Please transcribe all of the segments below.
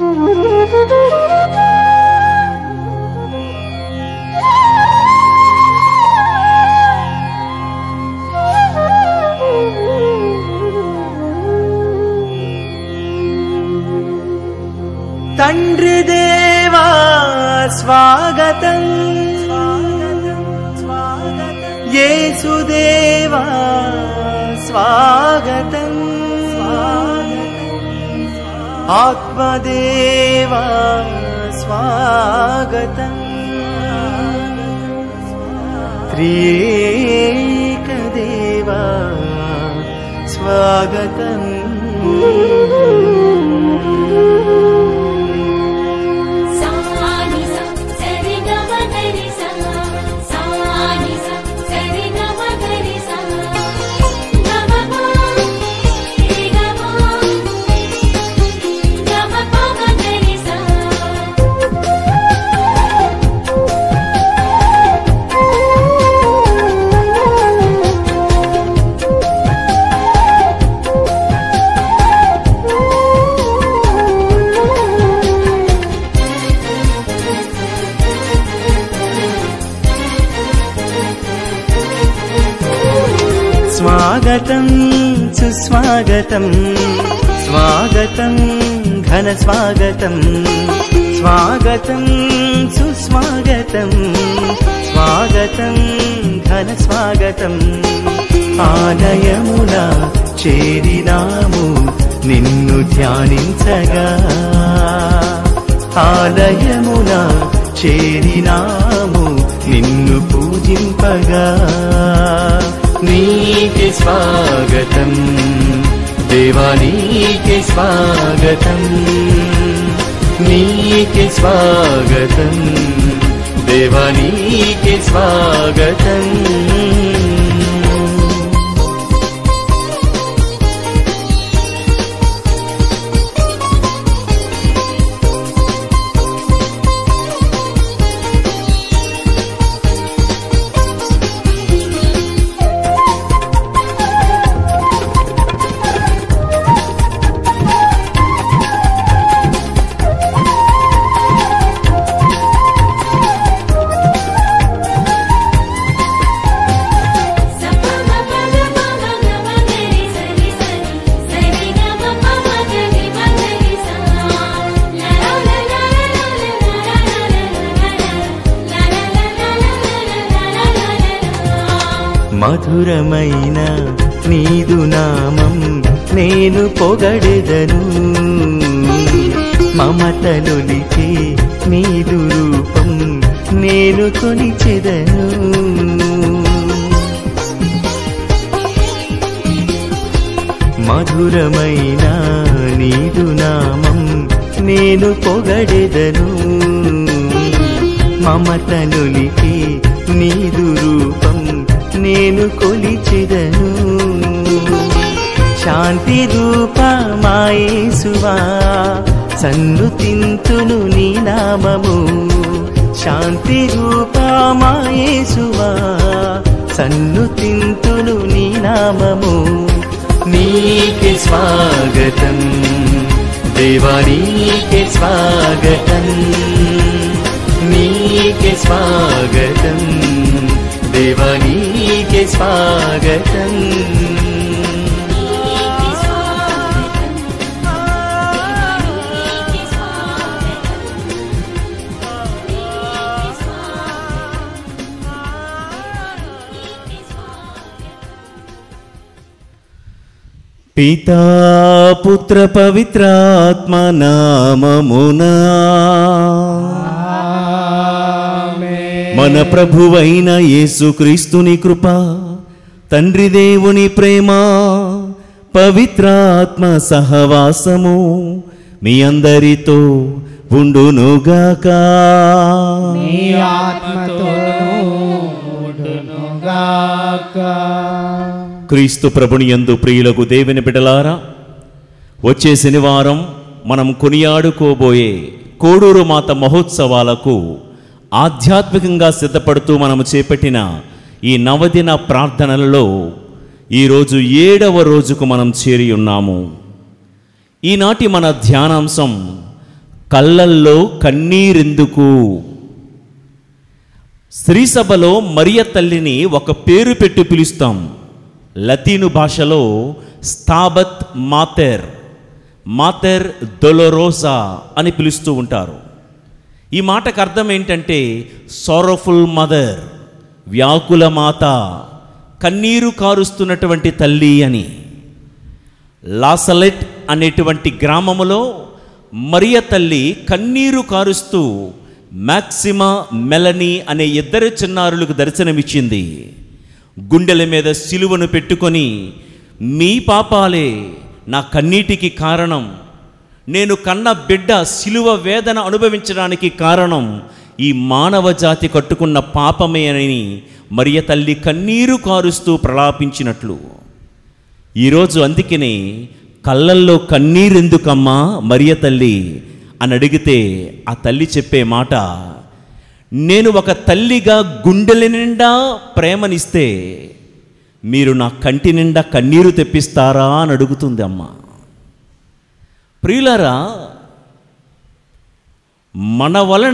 తండ్రి దేవా స్వాగతం యేసుదేవా స్వాగతం ఆత్మదేవా స్వాగతం త్రియేకదేవా స్వాగతం సాని స సరి గమ గరి స సాని స సరి గమ గరి స గమ ప రి గమ గమ ప మ గరి స స్వాగతం సుస్వాగతం స్వాగతం ఘన స్వాగతం స్వాగతం సుస్వాగతం స్వాగతం ఘన స్వాగతం ఆలయమున చేరినాము నిన్ను ధ్యానించగా ఆలయమున చేరినాము నిన్ను పూజింపగా నీకే స్వాగతం దేవా నీకే స్వాగతం నీకే స్వాగతం దేవా నీకే స్వాగతం స ప మ ప గ మ మ గ మ గరి సరి సరి సరి గమ ప మ గరి మ గరి స ల ల ల ల ల ల మధురమైన నీదు నామం నేను పొగడెదను మమతలొలికే నీదు రూపం నేను కొనిచెదను మధురమైన నీదు నామం నేను పొగడెదను మమతనులికి నీదు రూపం నేను కొలిచెదను శాంతి రూపమాయేసువా సన్నుతింతును నీ నామము శాంతి రూపమాయేసువా సన్నుతింతును నీ నామము నీకే స్వాగతం దేవా నీకే స్వాగతం నీకే స్వాగతం దేవా నీకే స్వాగతం పితా పుత్ర పవిత్రాత్మ నామమునా మన ప్రభువైన యేసుక్రీస్తుని కృప తండ్రి దేవుని ప్రేమ పవిత్రాత్మ సహవాసము మీ అందరితో ఉండునుగాక నీ ఆత్మతోనూ ఉండునుగాక క్రీస్తు ప్రభుని యందు ప్రియులకు దేవుని బిడలారా వచ్చే శనివారం మనం కొనియాడుకోబోయే కోడూరు మాత మహోత్సవాలకు ఆధ్యాత్మికంగా సిద్ధపడుతూ మనము చేపట్టిన ఈ నవదిన ప్రార్థనలలో ఈరోజు ఏడవ రోజుకు మనం చేరి ఉన్నాము ఈనాటి మన ధ్యానాంశం కళ్ళల్లో కన్నీరెందుకు స్త్రీ సభలో మరియ తల్లిని ఒక పేరు పెట్టి పిలుస్తాం లతీను భాషలో స్తాబత్ మాతెర్ మాతెర్ దొలరోసా అని పిలుస్తూ ఉంటారు ఈ మాటకు అర్థం ఏంటంటే సారోఫుల్ మదర్ వ్యాకుల మాత కన్నీరు కారుస్తున్నటువంటి తల్లి అని లాసలెట్ అనేటువంటి గ్రామములో మరియ తల్లి కన్నీరు కారుస్తూ మ్యాక్సిమా మెలని అనే ఇద్దరు చిన్నారులకు దర్శనమిచ్చింది గుండెల మీద సిలువను పెట్టుకొని మీ పాపాలే నా కన్నీటికి కారణం నేను కన్న బిడ్డ సిలువ వేదన అనుభవించడానికి కారణం ఈ మానవ జాతి కట్టుకున్న పాపమే అని మరియ తల్లి కన్నీరు కారుస్తూ ప్రలాపించినట్లు ఈరోజు అందుకనే కళ్ళల్లో కన్నీరెందుకమ్మా మరియ తల్లి అని అడిగితే ఆ తల్లి చెప్పే మాట నేను ఒక తల్లిగా గుండెల నిండా ప్రేమనిస్తే మీరు నా కంటి నిండా కన్నీరు తెప్పిస్తారా అని అడుగుతుంది అమ్మ ప్రియులారా మన వలన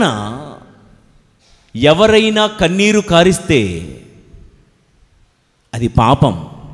ఎవరైనా కన్నీరు కారిస్తే అది పాపం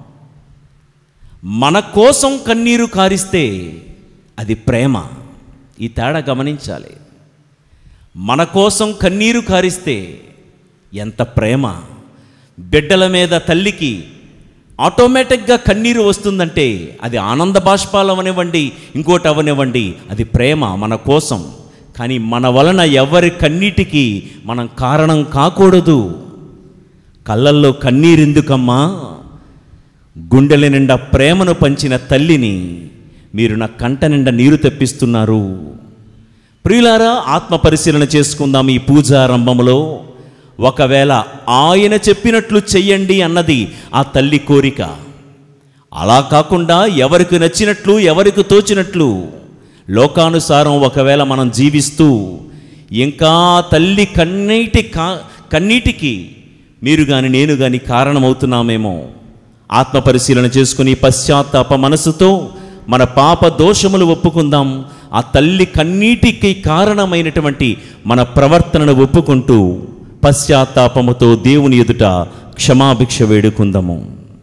మన కోసం కన్నీరు కారిస్తే అది ప్రేమ ఈ తేడా గమనించాలి మన కోసం కన్నీరు కారిస్తే ఎంత ప్రేమ బిడ్డల మీద తల్లికి ఆటోమేటిక్గా కన్నీరు వస్తుందంటే అది ఆనంద బాష్పాలం అవనివ్వండి ఇంకోటి అవనివ్వండి అది ప్రేమ మన కోసం కానీ మన వలన ఎవరి కన్నీటికి మనం కారణం కాకూడదు కళ్ళల్లో కన్నీరెందుకమ్మా గుండెల నిండా ప్రేమను పంచిన తల్లిని మీరు నా కంట నిండా నీరు తెప్పిస్తున్నారు ప్రియులారా ఆత్మ పరిశీలన చేసుకుందాం ఈ పూజారంభంలో ఒకవేళ ఆయన చెప్పినట్లు చెయ్యండి అన్నది ఆ తల్లి కోరిక అలా కాకుండా ఎవరికి నచ్చినట్లు ఎవరికి తోచినట్లు లోకానుసారం ఒకవేళ మనం జీవిస్తూ ఇంకా తల్లి కన్నీటి కా కన్నీటికి మీరు కానీ నేను కానీ కారణమవుతున్నామేమో ఆత్మ పరిశీలన చేసుకుని పశ్చాత్తాప మనసుతో మన పాప దోషములు ఒప్పుకుందాం ఆ తల్లి కన్నీటికి కారణమైనటువంటి మన ప్రవర్తనను ఒప్పుకుంటూ పశ్చాత్తాపముతో దేవుని ఎదుట క్షమాభిక్ష వేడుకుందాము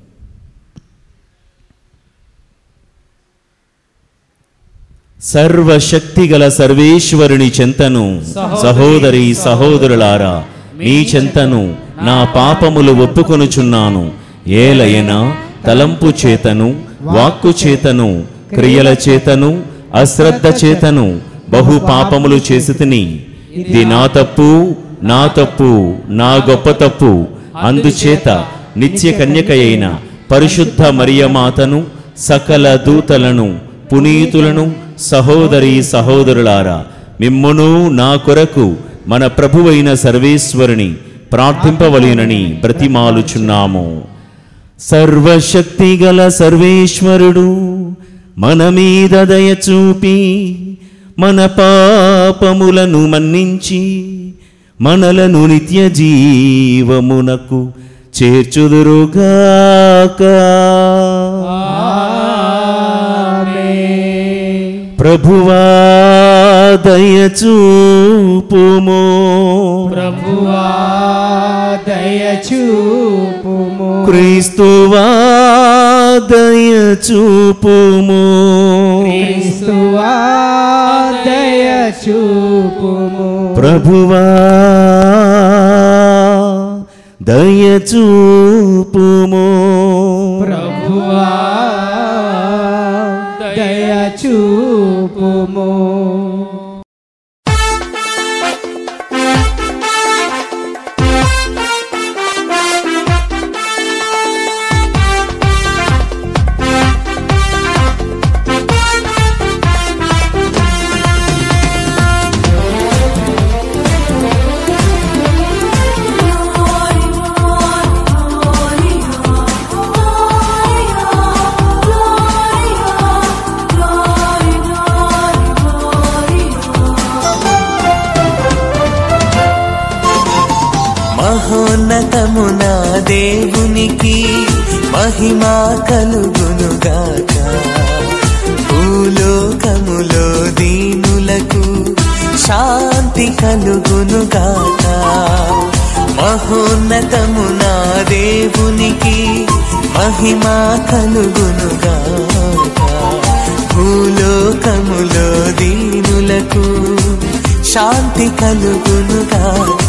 సర్వశక్తిగల సర్వేశ్వరుని చెంతను సహోదరి సహోదరులారా మీ చెంతను నా పాపములు ఒప్పుకొనుచున్నాను ఏలయన తలంపు చేతను వాక్కు చేతను క్రియల చేతను అశ్రద్ధ చేతను బహు పాపములు చేసి తిని ఇది నా తప్పు నా తప్పు నా గొప్ప తప్పు అందుచేత నిత్య కన్యక అయిన పరిశుద్ధ మరియమాతను సకల దూతలను పునీతులను సహోదరి సహోదరులారా మిమ్మును నా కొరకు మన ప్రభువైన సర్వేశ్వరుని ప్రార్థింపవలెనని బ్రతిమాలుచున్నాము సర్వశక్తిగల సర్వేశ్వరుడు మన మీద దయ చూపి మన పాపములను మన్నించి మనలను నిత్య జీవమునకు చేర్చుదురుగాక ప్రభువా దయ చూపుము ప్రభువా దయ చూపుము క్రీస్తువా దయ చూపుము క్రీస్తువా దయ చూపుము ప్రభువా దయ చూపుము ప్రభువా దయ చూపుము మహోన్నతమున దేవునికి మహిమా కలుగునుగాక భూలోకములో దీనులకు కలుగునుగాక మహోన్నతము నా దేవునికి మహిమా కలుగునుగాక భూలోకములో దీనులకు శాంతి కలుగునుగాక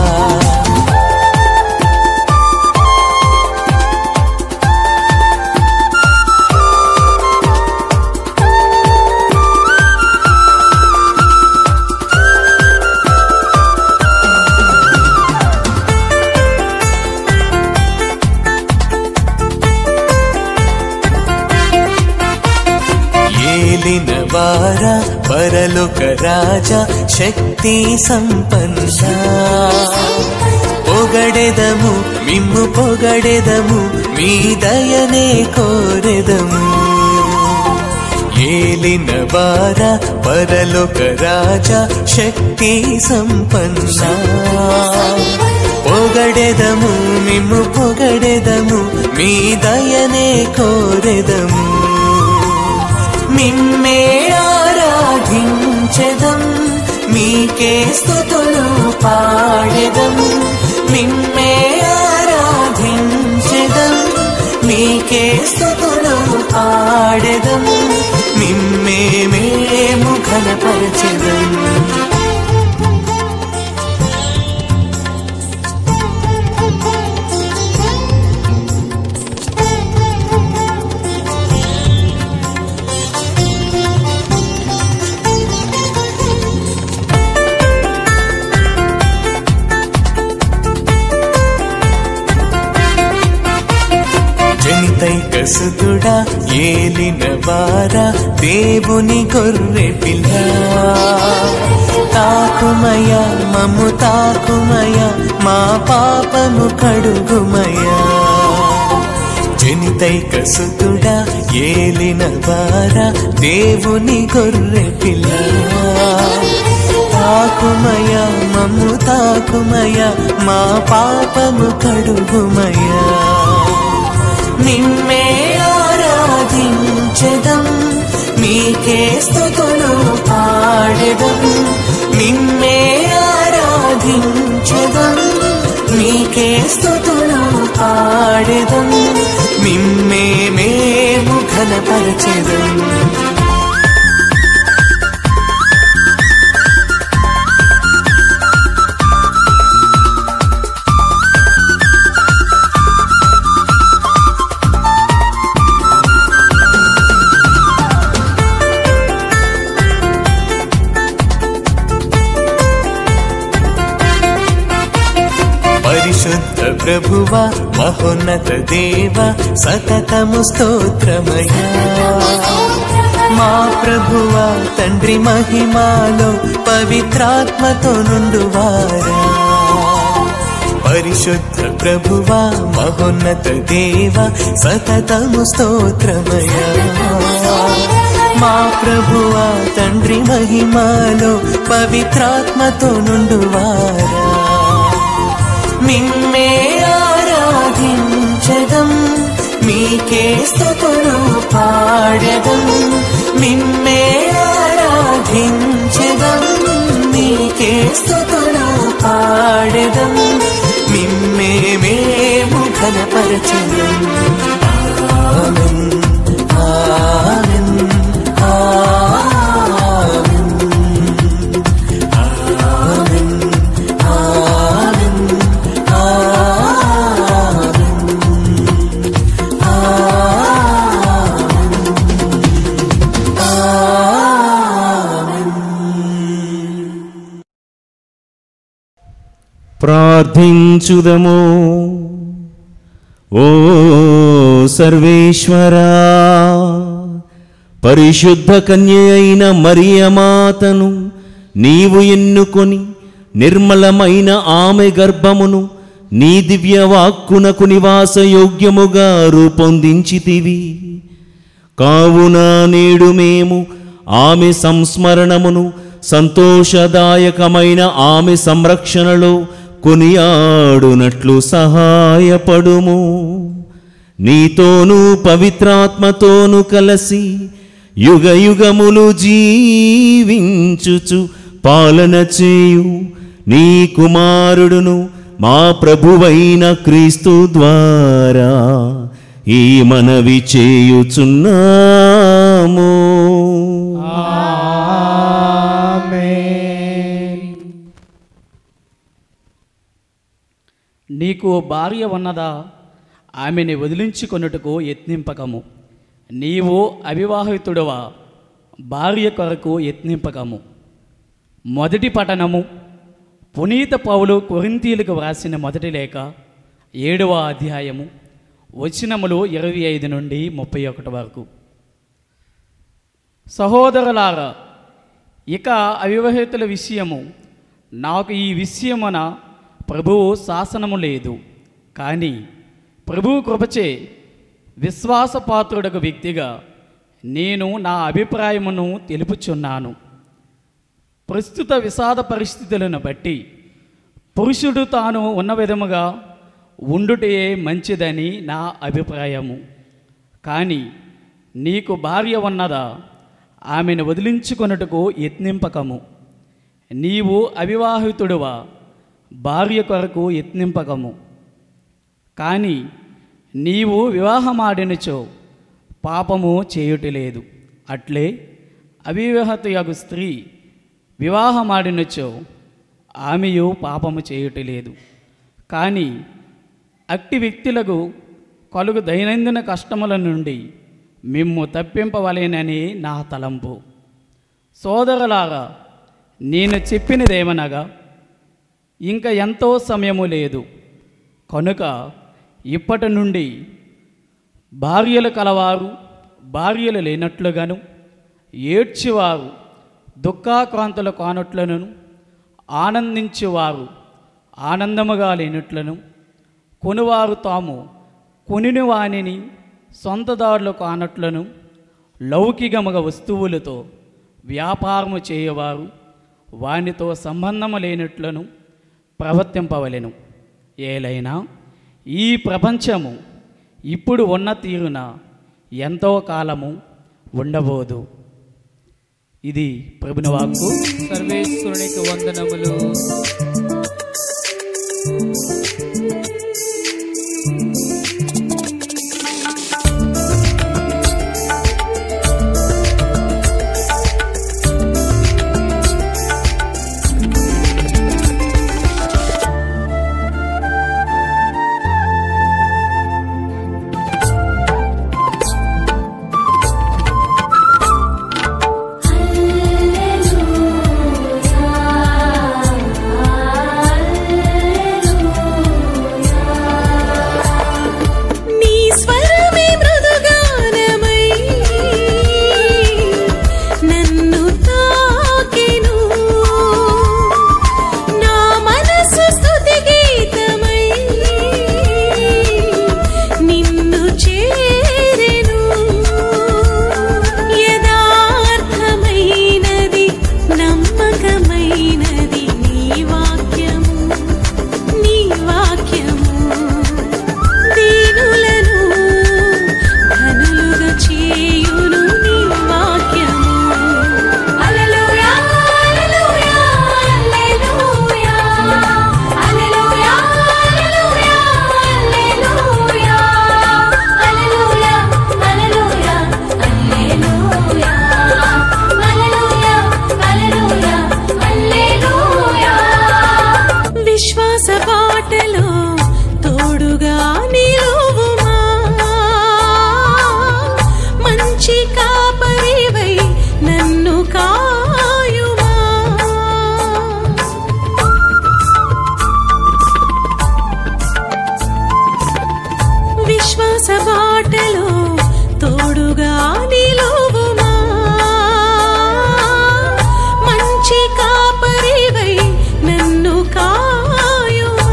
ఏలిన వార పరలోక రాజా శక్తి సంపన్న పొగడెదము మిమ్ము పొగడెదము మీ దయనే కోరెదము ఏలిన వార పరలోక రాజా శక్తి సంపన్న పొగడెదము మిమ్ము పొగడెదము మీ దయనే కోరెదము మిమ్మే ఆరాధించెదం మీకే స్థుతులు పాడెదం మిమ్మే ఆరాధించెదం మీకే స్థుతులు పాడెదం మిమ్మే మేము ఘనపరచెదం జనితైక సుతుడా ఏలిన వార దేవుని గొర్రె పిల్ల తాకుమయ మము తాకుమయ మా పాపము కడుగుమయ జనితైక సుతుడా ఏలిన వార దేవుని గొర్రె పిల్ల తాకుమయ మము తాకుమయ మా పాపము కడుగుమయ నిమ్మే ఆరాధించెదం మీకే స్థుతులు పాడెదం నిమ్మే ఆరాధించెదం మీకే స్థుతులు పాడెదం మిమ్మే మేము ఘనపరచెదం పరిశుద్ధ ప్రభువ మహోన్నత దేవ సతతము స్తోత్రమయ మా ప్రభువ తండ్రి మహిమాలో పవిత్రాత్మతో నుండువారా పరిశుద్ధ ప్రభువ మహోన్నత దేవ సతతము స్తోత్రమయ మా ప్రభువ తండ్రి మహిమాలో పవిత్రాత్మతో నుండువారా మిమ్మే ఆరాధించదం మీకే స్థుతులు పాడదం మిమ్మే ఆరాధించదం మీకే స్థుతులు పాడదం మిమ్మే మేము ఘనపరచదం amen amen amen amen amen ప్రార్థించుదము ఓ సర్వేశ్వరా పరిశుద్ధ కన్య అయిన మరియమాతను నీవు ఎన్నుకొని నిర్మలమైన ఆమె గర్భమును నీ దివ్య వాక్కునకు నివాస యోగ్యముగా రూపొందించితివి కావున నేడు మేము ఆమె సంస్మరణమును సంతోషదాయకమైన ఆమె సంరక్షణలో కొనియాడునట్లు సహాయపడుము నీతోనూ పవిత్రాత్మతోనూ కలసి యుగ యుగములు జీవించుచు పాలన చేయు నీ కుమారుడును మా ప్రభువైన క్రీస్తు ద్వారా ఈ మనవి చేయుచున్నాము ఆమేన్ నీకు భార్య ఉన్నదా ఆమెని వదిలించుకొనుటకు యత్నింపకము నీవు అవివాహితుడవా భార్య కొరకు యత్నింపకము మొదటి పఠనము పునీత పౌలు కొరింతీలకు వ్రాసిన మొదటి లేఖ ఏడవ అధ్యాయము వచనములు ఇరవై ఐదు నుండి ముప్పై ఒకటి వరకు సహోదరులారా ఇక అవివాహితుల విషయము నాకు ఈ విషయమున ప్రభువు శాసనము లేదు కానీ ప్రభువు కృపచే విశ్వాసపాత్రుడకు వ్యక్తిగా నేను నా అభిప్రాయమును తెలుపుచున్నాను ప్రస్తుత విషాద పరిస్థితులను బట్టి పురుషుడు తాను ఉన్న విధముగా ఉండుటే మంచిదని నా అభిప్రాయము కానీ నీకు భార్య ఉన్నదా ఆమెను వదిలించుకొనుటకు యత్నింపకము నీవు అవివాహితుడువా భార్య కొరకు యత్నింపకము కానీ నీవు వివాహమాడినచో పాపము చేయుటలేదు అట్లే అవివాహితయగు స్త్రీ వివాహమాడినచో ఆమెయు పాపము చేయుటలేదు కానీ అట్టి వ్యక్తులకు కలుగు దైనందిన కష్టముల నుండి మిమ్ము తప్పింపవలేనని నా తలంపు సోదరులారా నేను చెప్పినదేమనగా ఇంకా ఎంతో సమయము లేదు కనుక ఇప్పటి నుండి భార్యలు కలవారు భార్యలు లేనట్లుగాను ఏడ్చివారు దుఃఖాక్రాంతులు కానట్లను ఆనందించేవారు ఆనందముగా లేనట్లను కొనువారు తాము కొనిన వానిని సొంతదారులు కానట్లను లౌకికముగ వస్తువులతో వ్యాపారము చేయవారు వానితో సంబంధము లేనట్లను ప్రవర్తింపవలెను ఏలైనా ఈ ప్రపంచము ఇప్పుడు ఉన్న తీరున ఎంతో కాలము ఉండబోదు ఇది ప్రభుని వాక్కు సర్వేశ్వరునికి వందనములు నీ స్వరమే మృదుగానమై నన్ను తాకెను నా మనసు స్తుతి గీతమై నిన్ను చేరెను యథార్థమైనది నమ్మకమైనది నీ వాక్యము నీ వాక్యము దీనులను ధనులుగా చేయును నీ వాక్యము హల్లెలూయా హల్లెలూయా హల్లెలూయా హల్లెలూయా హల్లెలూయా హల్లెలూయా హల్లెలూయా హల్లెలూయా హల్లెలూయా హల్లెలూయా విశ్వాస బాటలో తోడుగా నిలువుమా మంచి కాపరివై నన్ను కాయుమా విశ్వాస బాటలో తోడుగా నిలువుమా మంచి కాపరివై నన్ను కాయుమా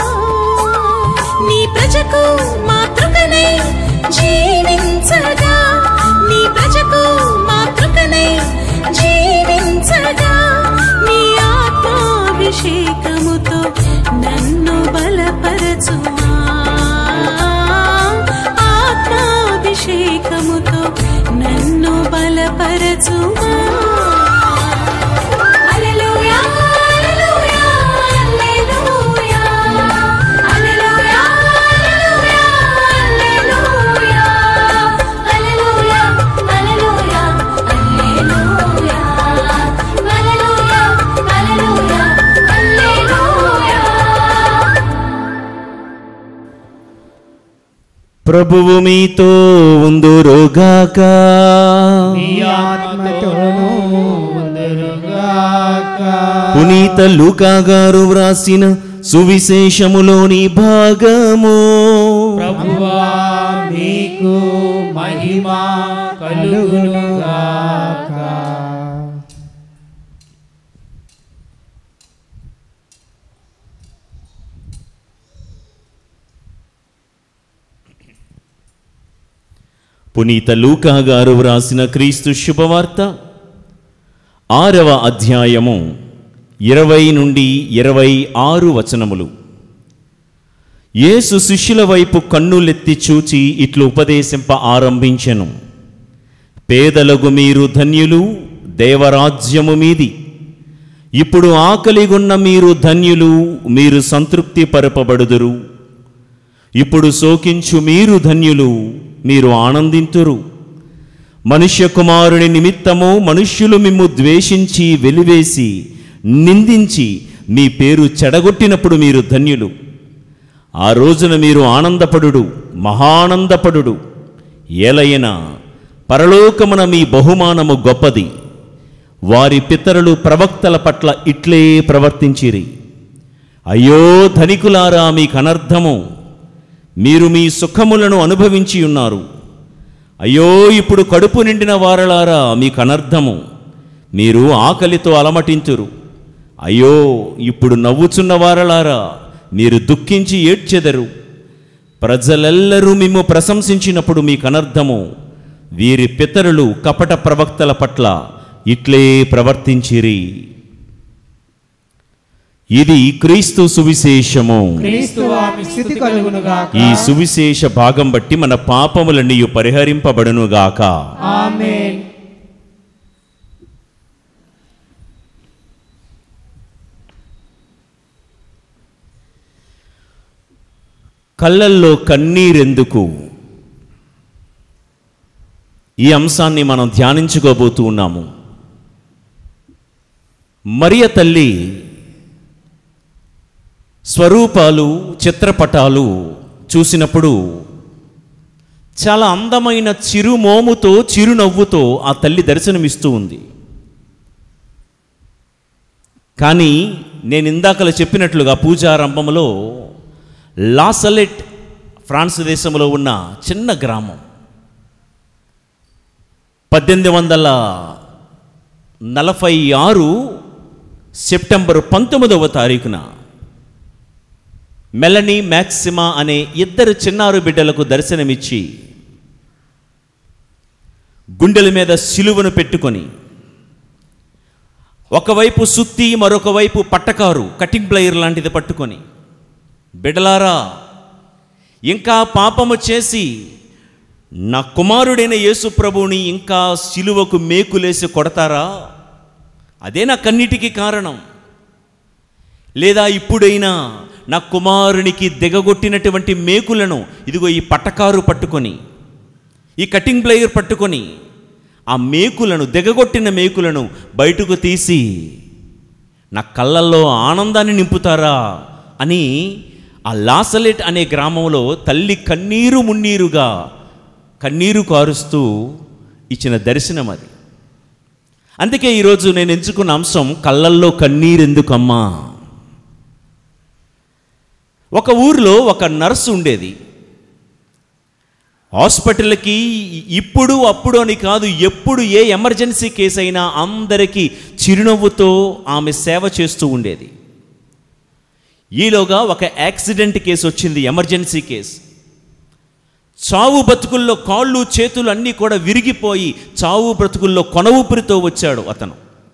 నీ ప్రజకు మాతృకనై జీవించగా నీ ప్రజకు మాతృకనై జీవించగా నీ ఆత్మాభిషేకముతో నన్ను బలపరచుమా ప్రభువు మీతో ఉందురుగాక మీ ఆత్మతోనూ ఉందురుగాక. పునీత లూకా గారు వ్రాసిన సువిశేషములోని భాగము ప్రభువా మీకు మహిమ కలుగునుగాక పునీత లూకా గారు వ్రాసిన క్రీస్తు శుభవార్త ఆరవ అధ్యాయము ఇరవై నుండి ఇరవై ఆరు వచనములు యేసు శిష్యుల వైపు కన్నులెత్తి చూచి ఇట్లు ఉపదేశింప ఆరంభించెను పేదలకు మీరు ధన్యులు దేవరాజ్యము మీది ఇప్పుడు ఆకలిగొన్న మీరు ధన్యులు మీరు సంతృప్తి పరపబడుదురు ఇప్పుడు శోకించు మీరు ధన్యులు మీరు ఆనందింతురు మనుష్య కుమారుని నిమిత్తము మనుష్యులు మిమ్ము ద్వేషించి వెలివేసి నిందించి మీ పేరు చెడగొట్టినప్పుడు మీరు ధన్యులు ఆ రోజున మీరు ఆనందపడుడు మహానందపడుడు ఏలయన పరలోకమున మీ బహుమానము గొప్పది వారి పితరులు ప్రవక్తల పట్ల ఇట్లే ప్రవర్తించిరి అయ్యో ధనికులారా మీకు అనర్థము మీరు మీ సుఖములను అనుభవించి ఉన్నారు అయ్యో ఇప్పుడు కడుపు నిండిన వారలారా మీకు అనర్థము మీరు ఆకలితో అలమటింతురు అయ్యో ఇప్పుడు నవ్వుచున్న వారలారా మీరు దుఃఖించి ఏడ్చెదరు ప్రజలెల్లరూ మిమ్ము ప్రశంసించినప్పుడు మీకు అనర్థము వీరి పితరులు కపట ప్రవక్తల పట్ల ఇట్లే ప్రవర్తించిరి ఇది క్రీస్తు సువిశేషము క్రీస్తు ఆమె స్థితి కలుగునుగాక ఈ సువిశేష భాగం బట్టి మన పాపములన్నీ పరిహరింపబడునుగాక ఆమేన్ కళ్ళల్లో కన్నీరెందుకు ఈ అంశాన్ని మనం ధ్యానించుకోబోతూ ఉన్నాము మరియ తల్లి స్వరూపాలు చిత్రపటాలు చూసినప్పుడు చాలా అందమైన చిరుమోముతో చిరునవ్వుతో ఆ తల్లి దర్శనమిస్తూ ఉంది కానీ నేను ఇందాకలు చెప్పినట్లుగా పూజారంభంలో లాసలెట్ ఫ్రాన్స్ దేశంలో ఉన్న చిన్న గ్రామం పద్దెనిమిది వందల నలభై ఆరు సెప్టెంబర్ పంతొమ్మిదవ తారీఖున మెలనీ మ్యాక్సిమా అనే ఇద్దరు చిన్నారు బిడ్డలకు దర్శనమిచ్చి గుండెల మీద సిలువను పెట్టుకొని ఒకవైపు సుత్తి మరొక వైపు పట్టకారు కటింగ్ ప్లేయర్ లాంటిది పట్టుకొని బిడలారా ఇంకా పాపము చేసి నా కుమారుడైన యేసు ప్రభువుని ఇంకా సిలువకు మేకులేసి కొడతారా అదే నా కన్నిటికి కారణం లేదా ఇప్పుడైనా నా కుమారునికి దిగగొట్టినటువంటి మేకులను ఇదిగో ఈ పట్టకారు పట్టుకొని ఈ కటింగ్ ప్లేయర్ పట్టుకొని ఆ మేకులను దిగగొట్టిన మేకులను బయటకు తీసి నా కళ్ళల్లో ఆనందాన్ని నింపుతారా అని ఆ లాసలెట్ అనే గ్రామంలో తల్లి కన్నీరు మున్నీరుగా కన్నీరు కారుస్తూ ఇచ్చిన దర్శనం అది అందుకే ఈరోజు నేను ఎంచుకున్న అంశం కళ్ళల్లో కన్నీరెందుకమ్మా ఒక ఊరిలో ఒక నర్సు ఉండేది హాస్పిటల్కి ఇప్పుడు అప్పుడు అని కాదు ఎప్పుడు ఏ ఎమర్జెన్సీ కేసు అయినా అందరికీ చిరునవ్వుతో ఆమె సేవ చేస్తూ ఉండేది ఈలోగా ఒక యాక్సిడెంట్ కేసు వచ్చింది ఎమర్జెన్సీ కేసు చావు బతుకుల్లో కాళ్ళు చేతులు అన్నీ కూడా విరిగిపోయి చావు బ్రతుకుల్లో కొన ఊపిరితో వచ్చాడు అతను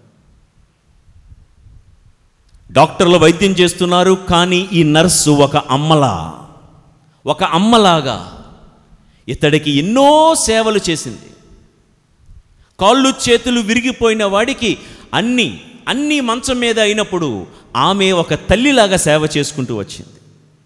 డాక్టర్లు వైద్యం చేస్తున్నారు కానీ ఈ నర్సు ఒక అమ్మలా ఒక అమ్మలాగా ఇతడికి ఎన్నో సేవలు చేసింది కాళ్ళు చేతులు విరిగిపోయిన వాడికి అన్ని అన్ని మంచం మీద అయినప్పుడు ఆమె ఒక తల్లిలాగా సేవ చేసుకుంటూ వచ్చింది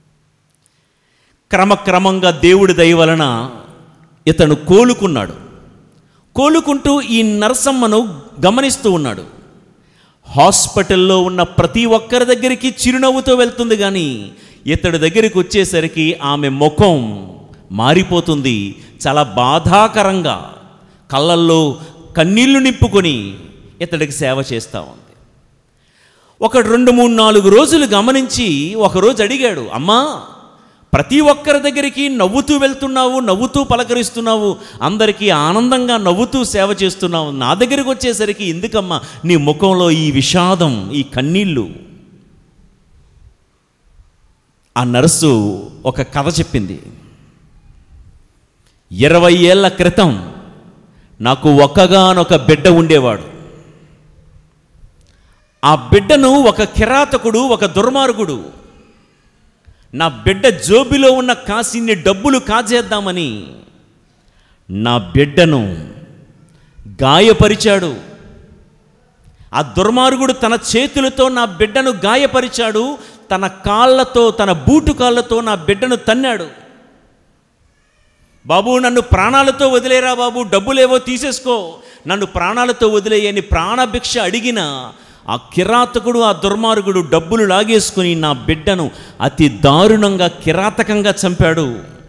క్రమక్రమంగా దేవుడి దయ వలన ఇతను కోలుకున్నాడు కోలుకుంటూ ఈ నరసమ్మను గమనిస్తూ ఉన్నాడు హాస్పిటల్లో ఉన్న ప్రతి ఒక్కరి దగ్గరికి చిరునవ్వుతో వెళ్తుంది కానీ ఇతడి దగ్గరికి వచ్చేసరికి ఆమె ముఖం మారిపోతుంది చాలా బాధాకరంగా కళ్ళల్లో కన్నీళ్లు నింపుకొని ఇతడికి సేవ చేస్తూ ఉంది ఒక రెండు మూడు నాలుగు రోజులు గమనించి ఒకరోజు అడిగాడు అమ్మా ప్రతి ఒక్కరి దగ్గరికి నవ్వుతూ వెళ్తున్నావు నవ్వుతూ పలకరిస్తున్నావు అందరికీ ఆనందంగా నవ్వుతూ సేవ చేస్తున్నావు నా దగ్గరికి వచ్చేసరికి ఎందుకమ్మా నీ ముఖంలో ఈ విషాదం ఈ కన్నీళ్ళు ఆ నర్సు ఒక కథ చెప్పింది ఇరవై ఏళ్ల క్రితం నాకు ఒక్కగానొక బిడ్డ ఉండేవాడు ఆ బిడ్డను ఒక కిరాతకుడు ఒక దుర్మార్గుడు నా బిడ్డ జోబిలో ఉన్న కాసిన్ని డబ్బులు కాజేద్దామని నా బిడ్డను గాయపరిచాడు ఆ దుర్మార్గుడు తన చేతులతో నా బిడ్డను గాయపరిచాడు తన కాళ్ళతో తన బూటు కాళ్ళతో నా బిడ్డను తన్నాడు బాబు నన్ను ప్రాణాలతో వదిలేరా బాబు డబ్బులేవో తీసేసుకో నన్ను ప్రాణాలతో వదిలేయని ప్రాణభిక్ష అడిగిన ఆ కిరాతకుడు ఆ దుర్మార్గుడు డబ్బులు లాగేసుకుని నా బిడ్డను అతి దారుణంగా కిరాతకంగా చంపాడు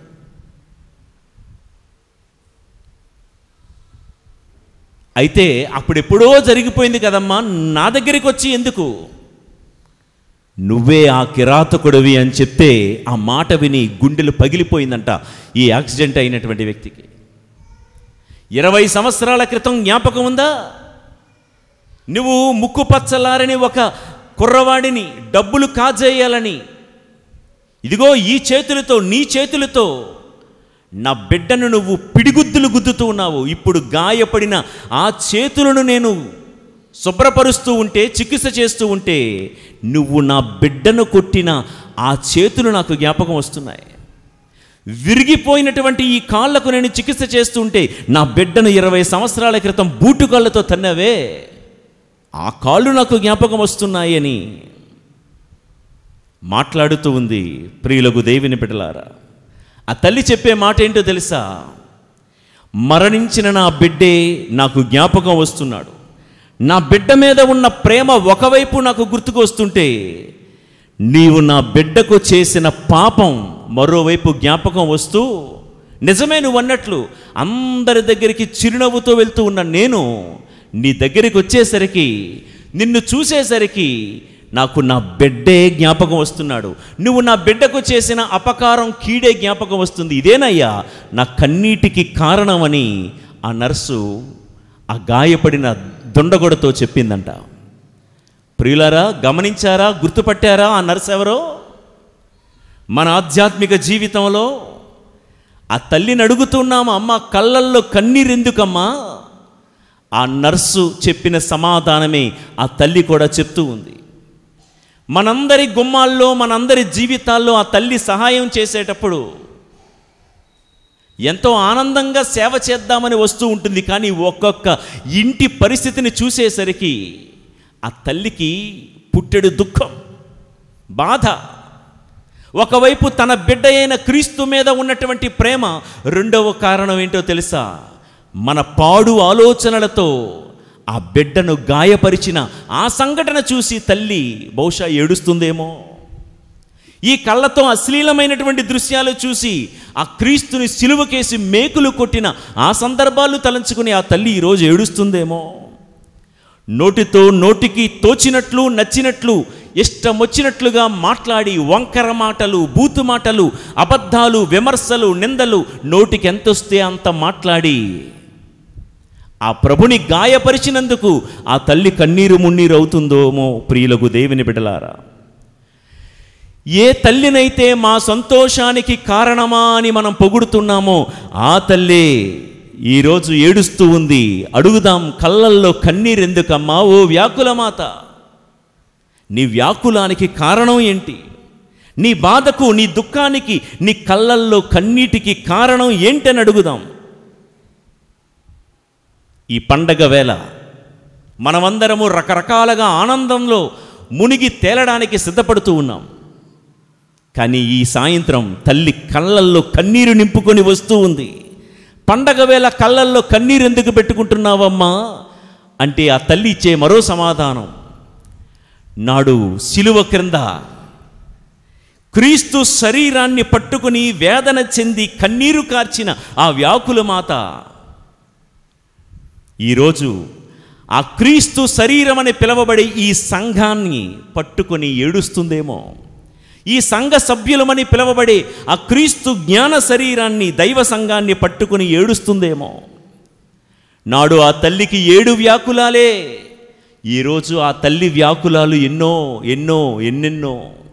అయితే అప్పుడెప్పుడో జరిగిపోయింది కదమ్మా నా దగ్గరికి వచ్చి ఎందుకు నువ్వే ఆ కిరాతకుడివి అని చెప్తే ఆ మాట విని గుండెలు పగిలిపోయిందంట ఈ యాక్సిడెంట్ అయినటువంటి వ్యక్తికి ఇరవై సంవత్సరాల క్రితం జ్ఞాపకం ఉందా నువ్వు ముక్కు పచ్చలారని ఒక కుర్రవాడిని డబ్బులు కాజేయాలని ఇదిగో ఈ చేతులతో నీ చేతులతో నా బిడ్డను నువ్వు పిడిగుద్దులు గుద్దుతూ ఉన్నావు ఇప్పుడు గాయపడిన ఆ చేతులను నేను శుభ్రపరుస్తూ ఉంటే చికిత్స చేస్తూ ఉంటే నువ్వు నా బిడ్డను కొట్టిన ఆ చేతులు నాకు జ్ఞాపకం వస్తున్నాయి విరిగిపోయినటువంటి ఈ కాళ్లకు నేను చికిత్స చేస్తుంటే నా బిడ్డను ఇరవై సంవత్సరాల క్రితం బూటు కాళ్ళతో తన్నవే ఆ కాళ్ళు నాకు జ్ఞాపకం వస్తున్నాయి అని మాట్లాడుతూ ఉంది ప్రియులకు దేవిని బిడ్డలారా ఆ తల్లి చెప్పే మాట ఏంటో తెలుసా మరణించిన నా బిడ్డే నాకు జ్ఞాపకం వస్తున్నాడు నా బిడ్డ మీద ఉన్న ప్రేమ ఒకవైపు నాకు గుర్తుకు వస్తుంటే నీవు నా బిడ్డకు చేసిన పాపం మరోవైపు జ్ఞాపకం వస్తూ నిజమే నువ్వు అన్నట్లు అందరి దగ్గరికి చిరునవ్వుతో వెళ్తూ ఉన్న నేను నీ దగ్గరికి వచ్చేసరికి నిన్ను చూసేసరికి నాకు నా బిడ్డే జ్ఞాపకం వస్తున్నాడు నువ్వు నా బిడ్డకు చేసిన అపకారం కీడే జ్ఞాపకం వస్తుంది ఇదేనయ్యా నా కన్నీటికి కారణమని ఆ నర్సు ఆ గాయపడిన దొండగొడతో చెప్పిందంట ప్రియులారా గమనించారా గుర్తుపట్టారా ఆ నర్స్ ఎవరో మన ఆధ్యాత్మిక జీవితంలో ఆ తల్లిని అడుగుతున్నాము అమ్మ కళ్ళల్లో కన్నీరెందుకమ్మా ఆ నర్సు చెప్పిన సమాధానమే ఆ తల్లి కూడా చెప్తూ ఉంది మనందరి గుమ్మాల్లో మనందరి జీవితాల్లో ఆ తల్లి సహాయం చేసేటప్పుడు ఎంతో ఆనందంగా సేవ చేద్దామని వస్తూ ఉంటుంది కానీ ఒక్కొక్క ఇంటి పరిస్థితిని చూసేసరికి ఆ తల్లికి పుట్టెడు దుఃఖం బాధ ఒకవైపు తన బిడ్డ అయిన క్రీస్తు మీద ఉన్నటువంటి ప్రేమ రెండవ కారణం ఏంటో తెలుసా మన పాడు ఆలోచనలతో ఆ బిడ్డను గాయపరిచిన ఆ సంఘటన చూసి తల్లి బహుశా ఏడుస్తుందేమో ఈ కళ్ళతో అశ్లీలమైనటువంటి దృశ్యాలు చూసి ఆ క్రీస్తుని సిలువకేసి మేకులు కొట్టిన ఆ సందర్భాలు తలంచుకుని ఆ తల్లి ఈరోజు ఏడుస్తుందేమో నోటితో నోటికి తోచినట్లు నచ్చినట్లు ఇష్టం వచ్చినట్లుగా మాట్లాడి వంకర మాటలు బూతు మాటలు అబద్ధాలు విమర్శలు నిందలు నోటికి ఎంతొస్తే అంత మాట్లాడి ఆ ప్రభుని గాయపరిచినందుకు ఆ తల్లి కన్నీరు మున్నీరు అవుతుందోమో ప్రియులకు దేవుని బిడలారా ఏ తల్లినైతే మా సంతోషానికి కారణమా అని మనం పొగుడుతున్నామో ఆ తల్లే ఈరోజు ఏడుస్తూ ఉంది అడుగుదాం కళ్ళల్లో కన్నీరెందుకమ్మా ఓ వ్యాకులమాత నీ వ్యాకులానికి కారణం ఏంటి నీ బాధకు నీ దుఃఖానికి నీ కళ్ళల్లో కన్నీటికి కారణం ఏంటని అడుగుదాం ఈ పండగ వేళ మనమందరము రకరకాలుగా ఆనందంలో మునిగి తేలడానికి సిద్ధపడుతూ ఉన్నాం కానీ ఈ సాయంత్రం తల్లి కళ్ళల్లో కన్నీరు నింపుకొని వస్తూ ఉంది పండగ వేళ కళ్ళల్లో కన్నీరు ఎందుకు పెట్టుకుంటున్నావమ్మా అంటే ఆ తల్లి ఇచ్చే మరో సమాధానం నాడు సిలువ క్రింద క్రీస్తు శరీరాన్ని పట్టుకుని వేదన చెంది కన్నీరు కార్చిన ఆ వ్యాకుల మాత ఈరోజు ఆ క్రీస్తు శరీరం అని పిలవబడే ఈ సంఘాన్ని పట్టుకొని ఏడుస్తుందేమో ఈ సంఘ సభ్యులమని పిలవబడే ఆ క్రీస్తు జ్ఞాన శరీరాన్ని దైవ సంఘాన్ని పట్టుకుని ఏడుస్తుందేమో నాడు ఆ తల్లికి ఏడు వ్యాకులాలే ఈరోజు ఆ తల్లి వ్యాకులాలు ఎన్నో ఎన్నో ఎన్నెన్నో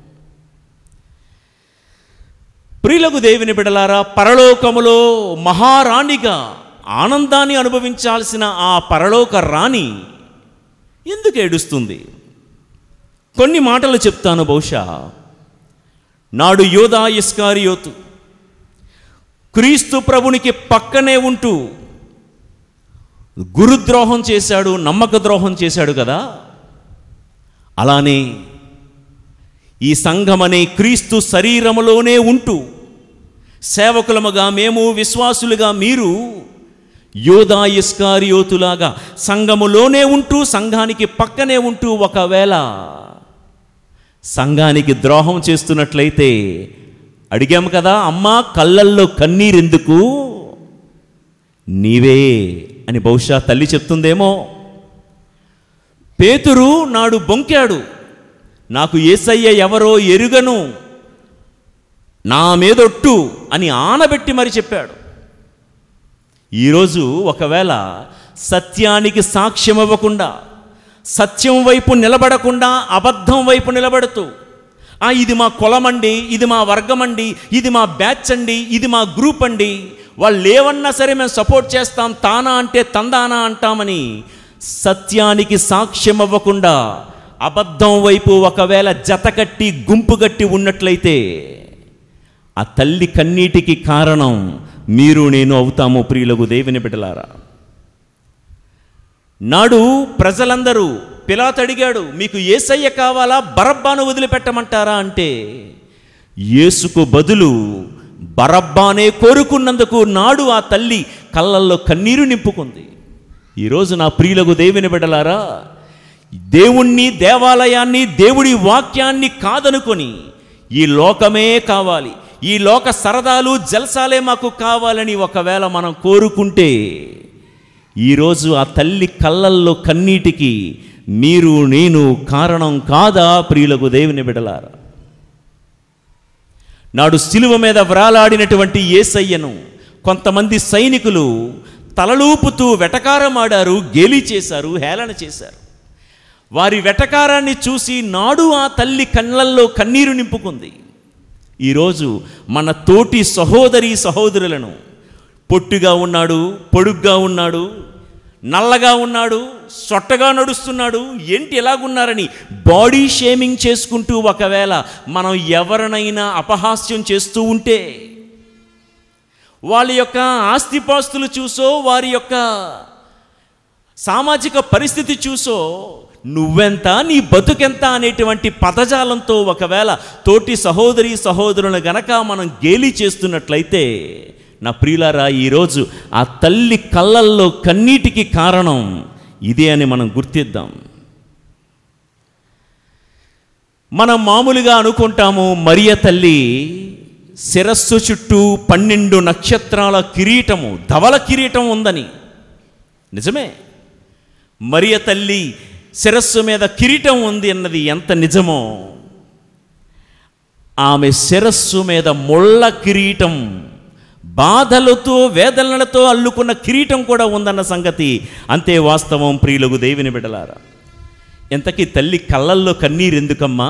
ప్రియులకు దేవుని బిడలారా పరలోకములో మహారాణిగా ఆనందాన్ని అనుభవించాల్సిన ఆ పరలోక రాణి ఎందుకు ఏడుస్తుంది కొన్ని మాటలు చెప్తాను బహుశా నాడు యోధా ఇస్కారియోతు క్రీస్తు ప్రభునికి పక్కనే ఉంటూ గురుద్రోహం చేశాడు నమ్మక ద్రోహం చేశాడు కదా అలానే ఈ సంఘమనే క్రీస్తు శరీరములోనే ఉంటూ సేవకులముగా మేము విశ్వాసులుగా మీరు యోధా ఇస్కారియోతులాగా సంఘములోనే ఉంటూ సంఘానికి పక్కనే ఉంటూ ఒకవేళ సంఘానికి ద్రోహం చేస్తున్నట్లయితే అడిగాము కదా అమ్మా కళ్ళల్లో కన్నీరెందుకు నీవే అని బహుశా తల్లి చెప్తుందేమో పేతురు నాడు బొంకాడు నాకు ఏసయ్య ఎవరో ఎరుగను నా మీదొట్టు అని ఆనబెట్టి మరి చెప్పాడు ఈరోజు ఒకవేళ సత్యానికి సాక్ష్యం ఇవ్వకుండా సత్యం వైపు నిలబడకుండా అబద్ధం వైపు నిలబడుతూ ఆ ఇది మా కులమండి ఇది మా వర్గం అండి ఇది మా బ్యాచ్ అండి ఇది మా గ్రూప్ అండి వాళ్ళు ఏమన్నా సరే మేము సపోర్ట్ చేస్తాం తానా అంటే తందానా అంటామని సత్యానికి సాక్ష్యం ఇవ్వకుండా అబద్ధం వైపు ఒకవేళ జతకట్టి గుంపు కట్టి ఉన్నట్లయితే ఆ తల్లి కన్నీటికి కారణం మీరు నేను అవుతాము ప్రియులకు దేవుని బిడ్డలారా నాడు ప్రజలందరూ పిలాత్ అడిగాడు మీకు ఏసయ్య కావాలా బరబ్బాను వదిలిపెట్టమంటారా అంటే యేసుకు బదులు బరబ్బానే కోరుకున్నందుకు నాడు ఆ తల్లి కళ్ళల్లో కన్నీరు నింపుకుంది ఈరోజు నా ప్రియులకు దేవుని బిడ్డలారా దేవుణ్ణి దేవాలయాన్ని దేవుడి వాక్యాన్ని కాదనుకొని ఈ లోకమే కావాలి ఈ లోక సరదాలు జల్సాలే మాకు కావాలని ఒకవేళ మనం కోరుకుంటే ఈరోజు ఆ తల్లి కళ్ళల్లో కన్నీటికి మీరు నేను కారణం కాదా ప్రియులకు దేవుని బిడలారా నాడు శిలువ మీద వ్రాలాడినటువంటి ఏసయ్యను కొంతమంది సైనికులు తలలూపుతూ వెటకారమాడారు గేలి చేశారు హేళన చేశారు వారి వెటకారాన్ని చూసి నాడు ఆ తల్లి కళ్ళల్లో కన్నీరు నింపుకుంది ఈరోజు మన తోటి సహోదరి సహోదరులను పొట్టుగా ఉన్నాడు పొడుగ్గా ఉన్నాడు నల్లగా ఉన్నాడు సొట్టగా నడుస్తున్నాడు ఏంటి ఎలాగున్నారని బాడీ షేమింగ్ చేసుకుంటూ ఒకవేళ మనం ఎవరినైనా అపహాస్యం చేస్తూ ఉంటే వాళ్ళ యొక్క ఆస్తిపాస్తులు చూసో వారి యొక్క సామాజిక పరిస్థితి చూసో నువ్వెంత నీ బతుకెంత అనేటువంటి పదజాలంతో ఒకవేళ తోటి సహోదరి సహోదరులను గనక మనం గేలి చేస్తున్నట్లయితే నా ప్రియులారా ఈరోజు ఆ తల్లి కళ్ళల్లో కన్నీటికి కారణం ఇదే అని మనం గుర్తిద్దాం మనం మామూలుగా అనుకుంటాము మరియ తల్లి శిరస్సు చుట్టూ పన్నెండు నక్షత్రాల కిరీటము ధవల కిరీటం ఉందని నిజమే మరియ తల్లి శిరస్సు మీద కిరీటం ఉంది అన్నది ఎంత నిజమో ఆమె శిరస్సు మీద ముళ్ళ కిరీటం బాధలతో వేదనలతో అల్లుకున్న కిరీటం కూడా ఉందన్న సంగతి అంతే వాస్తవం ప్రియులకు దేవిని బిడలారా ఎంతకీ తల్లి కళ్ళల్లో కన్నీరు ఎందుకమ్మా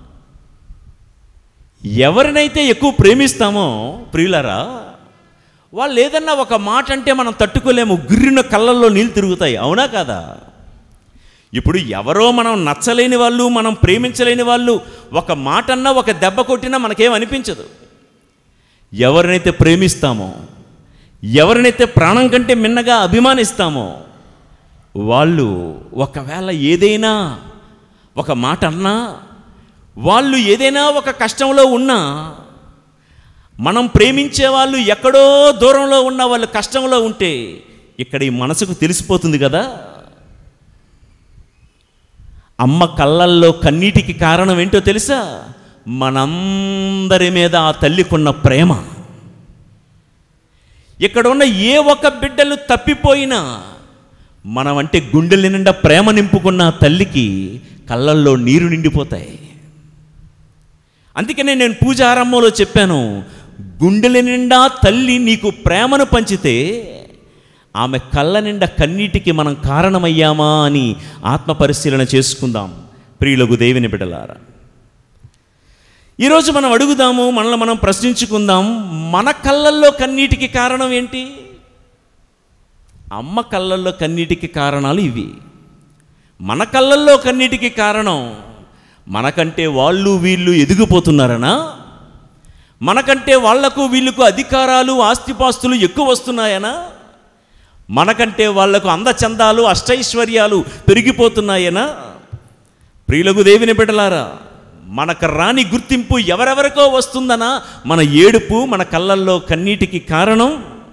ఎవరినైతే ఎక్కువ ప్రేమిస్తామో ప్రియులరా వాళ్ళు ఏదన్నా ఒక మాట అంటే మనం తట్టుకోలేము గుర్రిన కళ్ళల్లో నీళ్ళు తిరుగుతాయి అవునా కాదా ఇప్పుడు ఎవరో మనం నచ్చలేని వాళ్ళు మనం ప్రేమించలేని వాళ్ళు ఒక మాట అన్నా ఒక దెబ్బ కొట్టినా మనకేం అనిపించదు ఎవరినైతే ప్రేమిస్తామో ఎవరినైతే ప్రాణం కంటే మిన్నగా అభిమానిస్తామో వాళ్ళు ఒకవేళ ఏదైనా ఒక మాట అన్నా వాళ్ళు ఏదైనా ఒక కష్టంలో ఉన్నా మనం ప్రేమించే వాళ్ళు ఎక్కడో దూరంలో ఉన్న వాళ్ళు కష్టంలో ఉంటే ఇక్కడ ఈ మనసుకు తెలిసిపోతుంది కదా అమ్మ కళ్ళల్లో కన్నీటికి కారణం ఏంటో తెలుసా మనందరి మీద ఆ తల్లికున్న ప్రేమ ఇక్కడ ఉన్న ఏ ఒక్క బిడ్డలు తప్పిపోయినా మనం అంటే గుండెల నిండా ప్రేమ నింపుకున్న ఆ తల్లికి కళ్ళల్లో నీరు నిండిపోతాయి అందుకనే నేను పూజ ఆరంభంలో చెప్పాను గుండెల నిండా తల్లి నీకు ప్రేమను పంచితే ఆమె కళ్ళ నిండా కన్నీటికి మనం కారణమయ్యామా అని ఆత్మ పరిశీలన చేసుకుందాం ప్రియులకు దేవుని బిడ్డలారా ఈరోజు మనం అడుగుదాము మనల్ని మనం ప్రశ్నించుకుందాం మన కళ్ళల్లో కన్నీటికి కారణం ఏంటి అమ్మ కళ్ళల్లో కన్నీటికి కారణాలు ఇవి మన కళ్ళల్లో కన్నీటికి కారణం మనకంటే వాళ్ళు వీళ్ళు ఎదిగిపోతున్నారనా మనకంటే వాళ్లకు వీళ్ళకు అధికారాలు ఆస్తిపాస్తులు ఎక్కువ వస్తున్నాయనా మనకంటే వాళ్లకు అందచందాలు అష్టైశ్వర్యాలు పెరిగిపోతున్నాయనా ప్రియులకు దేవుని బిడ్డలారా మనకు రాని గుర్తింపు ఎవరెవరికో వస్తుందనా మన ఏడుపు మన కళ్ళల్లో కన్నీటికి కారణం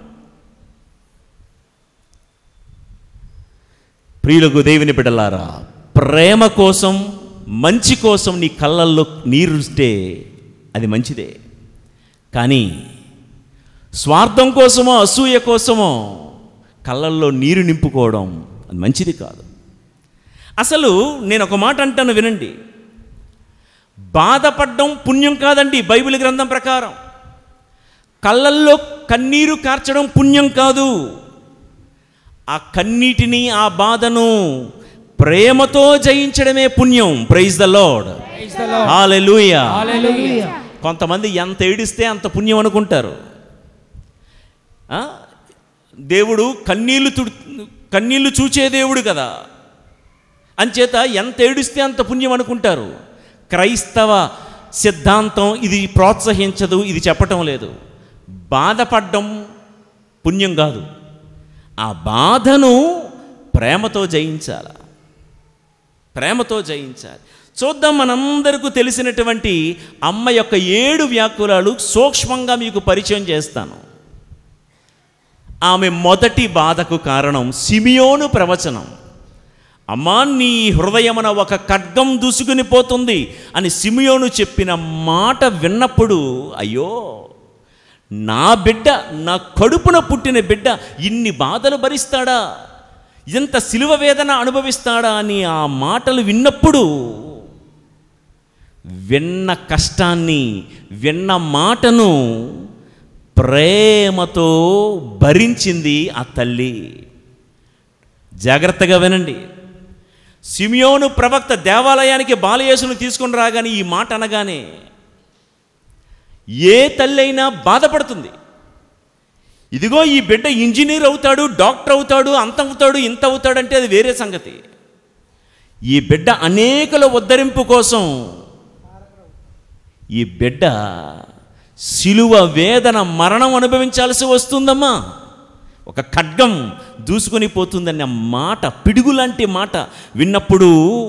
ప్రియులకు దేవుని బిడ్డలారా ప్రేమ కోసం మంచి కోసం నీ కళ్ళల్లో నీరుస్తే అది మంచిదే కానీ స్వార్థం కోసమో అసూయ కోసమో కళ్ళల్లో నీరు నింపుకోవడం అది మంచిది కాదు అసలు నేను ఒక మాట అంటాను వినండి బాధపడడం పుణ్యం కాదండి బైబిల్ గ్రంథం ప్రకారం కళ్ళల్లో కన్నీరు కార్చడం పుణ్యం కాదు ఆ కన్నీటిని ఆ బాధను ప్రేమతో జయించడమే పుణ్యం praise the Lord Praise the Lord. Hallelujah Hallelujah. కొంతమంది ఎంత ఏడిస్తే అంత పుణ్యం అనుకుంటారు ఆ? దేవుడు కన్నీళ్లు తుడు కన్నీళ్లు చూచే దేవుడు కదా అంచేత ఎంత ఏడిస్తే అంత పుణ్యం అనుకుంటారు క్రైస్తవ సిద్ధాంతం ఇది ప్రోత్సహించదు ఇది చెప్పటం లేదు బాధపడడం పుణ్యం కాదు ఆ బాధను ప్రేమతో జయించాలి ప్రేమతో జయించాలి చూద్దాం మనందరికీ తెలిసినటువంటి అమ్మ యొక్క ఏడు వ్యాకులాలు సూక్ష్మంగా మీకు పరిచయం చేస్తాను ఆమె మొదటి బాధకు కారణం సిమియోను ప్రవచనం అమ్మా నీ హృదయమున ఒక ఖడ్గం దూసుకుని పోతుంది అని సిమియోను చెప్పిన మాట విన్నప్పుడు అయ్యో నా బిడ్డ నా కడుపున పుట్టిన బిడ్డ ఇన్ని బాధలు భరిస్తాడా ఇంత సిలువ వేదన అనుభవిస్తాడా అని ఆ మాటలు విన్నప్పుడు విన్న కష్టాన్ని విన్న మాటను ప్రేమతో భరించింది ఆ తల్లి జాగ్రత్తగా వినండి సిమియోను ప్రవక్త దేవాలయానికి బాలయేసును తీసుకుని రాగానే ఈ మాట అనగానే ఏ తల్లి అయినా బాధపడుతుంది ఇదిగో ఈ బిడ్డ ఇంజనీర్ అవుతాడు డాక్టర్ అవుతాడు అంత అవుతాడు ఇంత అవుతాడంటే అది వేరే సంగతి ఈ బిడ్డ అనేకుల ఉద్ధరింపు కోసం ఈ బిడ్డ శిలువ వేదన మరణం అనుభవించాల్సి వస్తుందమ్మా ఒక ఖడ్గం దూసుకొని పోతుందన్న మాట పిడుగులాంటి మాట విన్నప్పుడు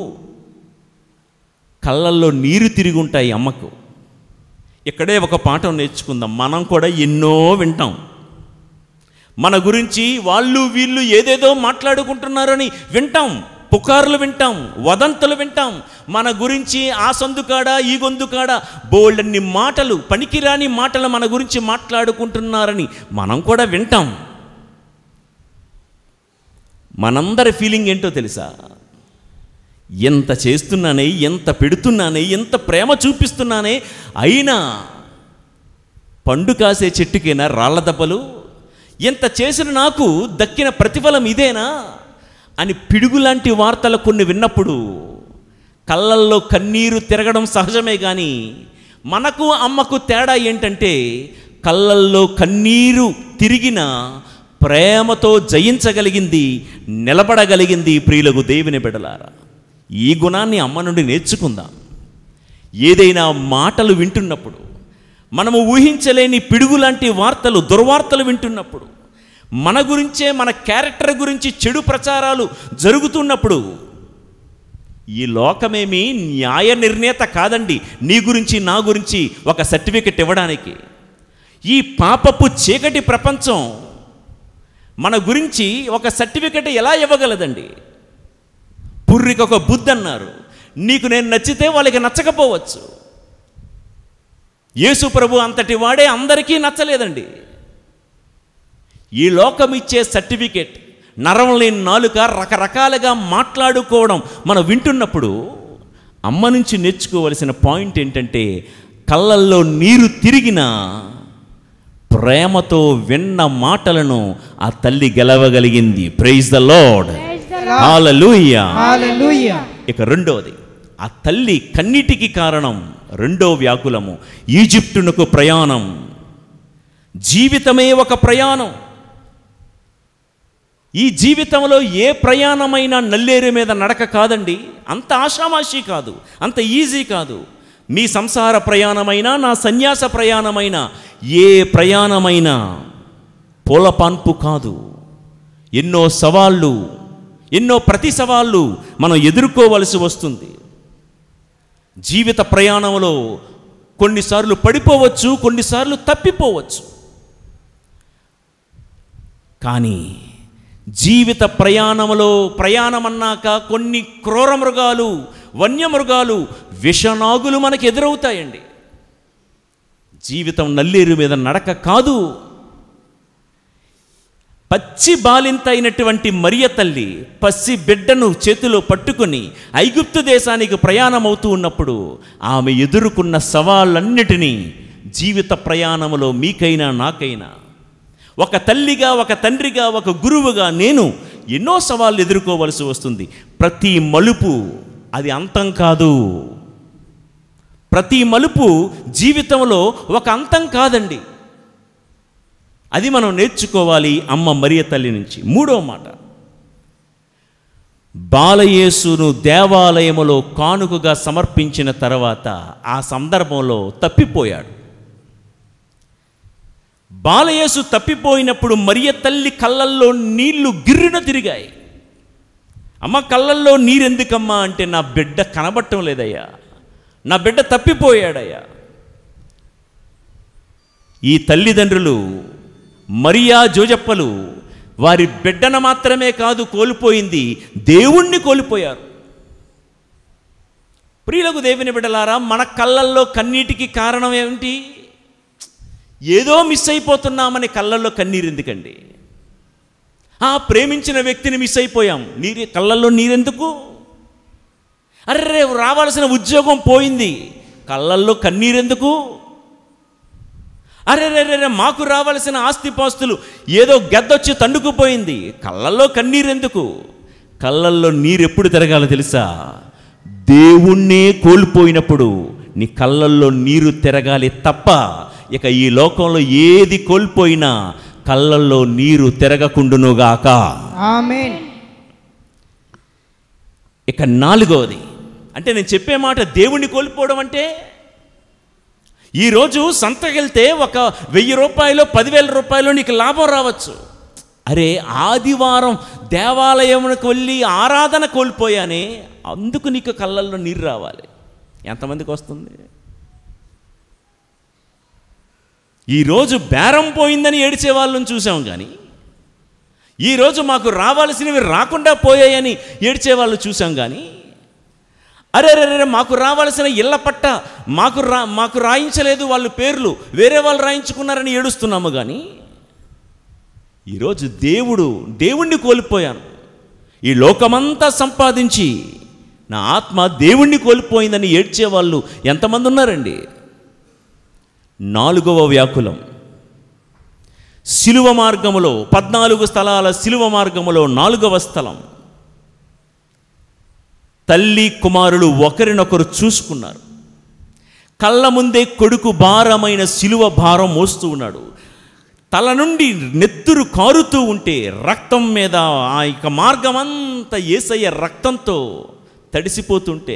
కళ్ళల్లో నీరు తిరిగి ఉంటాయి అమ్మకు ఇక్కడే ఒక పాఠం నేర్చుకుందాం మనం కూడా ఎన్నో వింటాం మన గురించి వాళ్ళు వీళ్ళు ఏదేదో మాట్లాడుకుంటున్నారని వింటాం పుకార్లు వింటాం వదంతులు వింటాం మన గురించి ఆ సందుకాడ ఈ గొంతుకాడ బోల్డన్ని మాటలు పనికిరాని మాటలు మన గురించి మాట్లాడుకుంటున్నారని మనం కూడా వింటాం మనందరి ఫీలింగ్ ఏంటో తెలుసా ఎంత చేస్తున్నానే ఎంత పెడుతున్నానే ఎంత ప్రేమ చూపిస్తున్నానే అయినా పండు కాసే చెట్టుకైనా రాళ్ల దెబ్బలు ఎంత చేసిన నాకు దక్కిన ప్రతిఫలం ఇదేనా అని పిడుగులాంటి వార్తలు కొన్ని విన్నప్పుడు కళ్ళల్లో కన్నీరు తిరగడం సహజమే కానీ మనకు అమ్మకు తేడా ఏంటంటే కళ్ళల్లో కన్నీరు తిరిగిన ప్రేమతో జయించగలిగింది నిలబడగలిగింది ప్రియులకు దేవుని బిడలారా ఈ గుణాన్ని అమ్మ నుండి నేర్చుకుందాం ఏదైనా మాటలు వింటున్నప్పుడు మనము ఊహించలేని పిడుగులాంటి వార్తలు దుర్వార్తలు వింటున్నప్పుడు మన గురించే మన క్యారెక్టర్ గురించి చెడు ప్రచారాలు జరుగుతున్నప్పుడు ఈ లోకమేమి న్యాయ నిర్ణేత కాదండి నీ గురించి నా గురించి ఒక సర్టిఫికెట్ ఇవ్వడానికి ఈ పాపపు చీకటి ప్రపంచం మన గురించి ఒక సర్టిఫికెట్ ఎలా ఇవ్వగలదండి పుర్రికి ఒక బుద్ధి అన్నారు నీకు నేను నచ్చితే వాళ్ళకి నచ్చకపోవచ్చు యేసు ప్రభు అంతటి వాడే అందరికీ నచ్చలేదండి ఈ లోకం ఇచ్చే సర్టిఫికేట్ నరం లేని నాలుక రకరకాలుగా మాట్లాడుకోవడం మనం వింటున్నప్పుడు అమ్మ నుంచి నేర్చుకోవలసిన పాయింట్ ఏంటంటే కళ్ళల్లో నీరు తిరిగిన ప్రేమతో విన్న మాటలను ఆ తల్లి గెలవగలిగింది praise the Lord hallelujah hallelujah ఇక రెండవది ఆ తల్లి కన్నిటికి కారణం రెండో వ్యాకులము ఈజిప్టునకు ప్రయాణం జీవితమే ఒక ప్రయాణం ఈ జీవితంలో ఏ ప్రయాణమైనా నల్లేరు మీద నడక కాదండి అంత ఆషామాషి కాదు అంత ఈజీ కాదు మీ సంసార ప్రయాణమైనా నా సన్యాస ప్రయాణమైనా ఏ ప్రయాణమైనా పూలపాన్పు కాదు ఎన్నో సవాళ్ళు ఎన్నో ప్రతి సవాళ్ళు మనం ఎదుర్కోవలసి వస్తుంది జీవిత ప్రయాణంలో కొన్నిసార్లు పడిపోవచ్చు కొన్నిసార్లు తప్పిపోవచ్చు కానీ జీవిత ప్రయాణంలో ప్రయాణమన్నాక కొన్ని క్రూర మృగాలు వన్యమృగాలు విషనాగులు మనకు ఎదురవుతాయండి జీవితం నల్లేరు మీద నడక కాదు పచ్చి బాలింత అయినటువంటి మరియ తల్లి పసి బిడ్డను చేతిలో పట్టుకొని ఐగుప్తు దేశానికి ప్రయాణమవుతూ ఉన్నప్పుడు ఆమె ఎదుర్కొన్న సవాళ్ళన్నిటినీ జీవిత ప్రయాణంలో మీకైనా నాకైనా ఒక తల్లిగా ఒక తండ్రిగా ఒక గురువుగా నేను ఎన్నో సవాళ్ళు ఎదుర్కోవలసి వస్తుంది ప్రతి మలుపు అది అంతం కాదు ప్రతి మలుపు జీవితంలో ఒక అంతం కాదండి అది మనం నేర్చుకోవాలి అమ్మ మరియ తల్లి నుంచి మూడో మాట బాలయేసును దేవాలయములో కానుకగా సమర్పించిన తర్వాత ఆ సందర్భంలో తప్పిపోయాడు బాలయేసు తప్పిపోయినప్పుడు మరియ తల్లి కళ్ళల్లో నీళ్లు గిర్రున తిరిగాయి అమ్మ కళ్ళల్లో నీరెందుకమ్మా అంటే నా బిడ్డ కనబట్టం లేదయ్యా నా బిడ్డ తప్పిపోయాడయ్యా ఈ తల్లిదండ్రులు మరియా జోజప్పలు వారి బిడ్డన మాత్రమే కాదు కోల్పోయింది దేవుణ్ణి కోల్పోయారు ప్రియులకు దేవుని బిడ్డలారా మన కళ్ళల్లో కన్నీటికి కారణం ఏమిటి ఏదో మిస్ అయిపోతున్నామని కళ్ళల్లో కన్నీరు ఎందుకండి ఆ ప్రేమించిన వ్యక్తిని మిస్ అయిపోయాం నీరు కళ్ళల్లో నీరెందుకు అర్రే రావాల్సిన ఉద్యోగం పోయింది కళ్ళల్లో కన్నీరెందుకు అరే రే రే మాకు రావాల్సిన ఆస్తిపాస్తులు ఏదో గెద్దొచ్చి తండుకుపోయింది కళ్ళల్లో కన్నీరెందుకు కళ్ళల్లో నీరు ఎప్పుడు తిరగాలో తెలుసా దేవుణ్ణే కోల్పోయినప్పుడు నీ కళ్ళల్లో నీరు తిరగాలి తప్ప ఇక ఈ లోకంలో ఏది కోల్పోయినా కళ్ళల్లో నీరు తిరగకుండునుగాక ఆమేన్ ఇక నాలుగవది అంటే నేను చెప్పే మాట దేవుణ్ణి కోల్పోవడం అంటే ఈరోజు సంతకెళ్తే ఒక వెయ్యి రూపాయలు పదివేల రూపాయలు నీకు లాభం రావచ్చు అరే ఆదివారం దేవాలయమునకు వెళ్ళి ఆరాధన కోల్పోయానే అందుకు నీకు కళ్ళల్లో నీరు రావాలి ఎంతమందికి వస్తుంది ఈరోజు బేరం పోయిందని ఏడిచే వాళ్ళని చూసాం కానీ ఈరోజు మాకు రావాల్సినవి రాకుండా పోయాయని ఏడ్చే వాళ్ళు చూసాం కానీ అరే అరే అరే మాకు రావాల్సిన ఇళ్ళ పట్ట మాకు రా మాకు రాయించలేదు వాళ్ళ పేర్లు వేరే వాళ్ళు రాయించుకున్నారని ఏడుస్తున్నాము కానీ ఈరోజు దేవుడు దేవుణ్ణి కోల్పోయాను ఈ లోకమంతా సంపాదించి నా ఆత్మ దేవుణ్ణి కోల్పోయిందని ఏడ్చే వాళ్ళు ఎంతమంది ఉన్నారండి నాలుగవ వ్యాకులం శిలువ మార్గములో పద్నాలుగు స్థలాల శిలువ మార్గములో నాలుగవ స్థలం తల్లి కుమారులు ఒకరినొకరు చూసుకున్నారు కళ్ళ ముందే కొడుకు భారమైన శిలువ భారం మోస్తూ ఉన్నాడు తల నుండి నెత్తురు కారుతూ ఉంటే రక్తం మీద ఆ యొక్క మార్గం అంతా ఏసయ్య రక్తంతో తడిసిపోతుంటే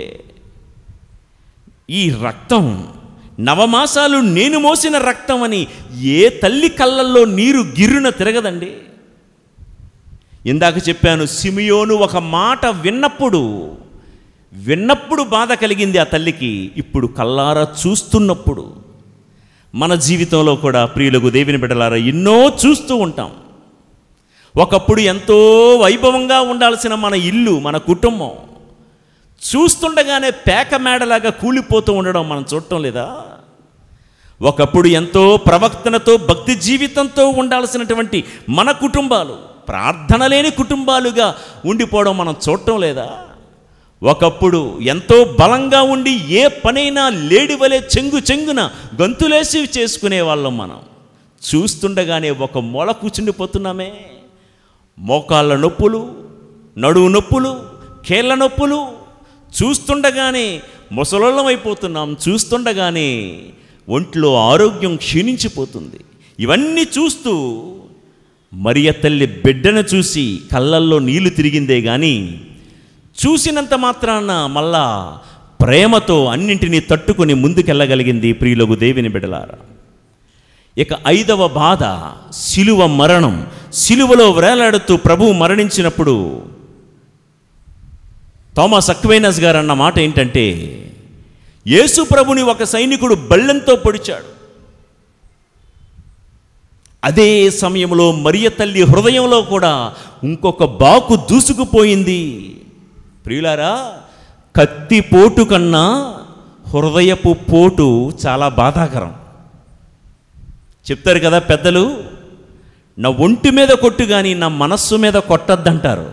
ఈ రక్తం నవమాసాలు నేను మోసిన రక్తం అని ఏ తల్లి కళ్ళల్లో నీరు గిర్రున తిరగదండి ఇందాక చెప్పాను సిమియోను ఒక మాట విన్నప్పుడు విన్నప్పుడు బాధ కలిగింది ఆ తల్లికి ఇప్పుడు కల్లారా చూస్తున్నప్పుడు మన జీవితంలో కూడా ప్రియులకు దేవుని బిడ్డలారా ఎన్నో చూస్తూ ఉంటాం ఒకప్పుడు ఎంతో వైభవంగా ఉండాల్సిన మన ఇల్లు మన కుటుంబం చూస్తుండగానే పేక మేడలాగా కూలిపోతూ ఉండడం మనం చూడటం లేదా ఒకప్పుడు ఎంతో ప్రవక్తనతో భక్తి జీవితంతో ఉండాల్సినటువంటి మన కుటుంబాలు ప్రార్థన లేని కుటుంబాలుగా ఉండిపోవడం మనం చూడటం లేదా ఒకప్పుడు ఎంతో బలంగా ఉండి ఏ పనైనా లేడి వలె చెంగు చెంగున గంతులేసి చేసుకునే వాళ్ళం మనం చూస్తుండగానే ఒక మొల కూర్చుండిపోతున్నామే మోకాళ్ళ నొప్పులు నడువు నొప్పులు కీళ్ళ నొప్పులు చూస్తుండగానే ముసలోళ్ళం అయిపోతున్నాం చూస్తుండగానే ఒంట్లో ఆరోగ్యం క్షీణించిపోతుంది ఇవన్నీ చూస్తూ మరియ తల్లి బిడ్డను చూసి కళ్ళల్లో నీళ్లు తిరిగిందే కానీ చూసినంత మాత్రాన మళ్ళా ప్రేమతో అన్నింటినీ తట్టుకొని ముందుకెళ్ళగలిగింది ప్రియులకు దేవిని బిడలారా ఇక ఐదవ బాధ శిలువ మరణం శిలువలో వేలాడుతూ ప్రభువు మరణించినప్పుడు థామస్ అక్వైనస్ గారు అన్న మాట ఏంటంటే యేసు ప్రభుని ఒక సైనికుడు బళ్ళెంతో పొడిచాడు అదే సమయంలో మరియ తల్లి హృదయంలో కూడా ఇంకొక బాకు దూసుకుపోయింది ప్రియులారా కత్తి పోటు కన్నా హృదయపు పోటు చాలా బాధాకరం చెప్తారు కదా పెద్దలు నా ఒంటి మీద కొట్టు కానీ నా మనస్సు మీద కొట్టద్దంటారు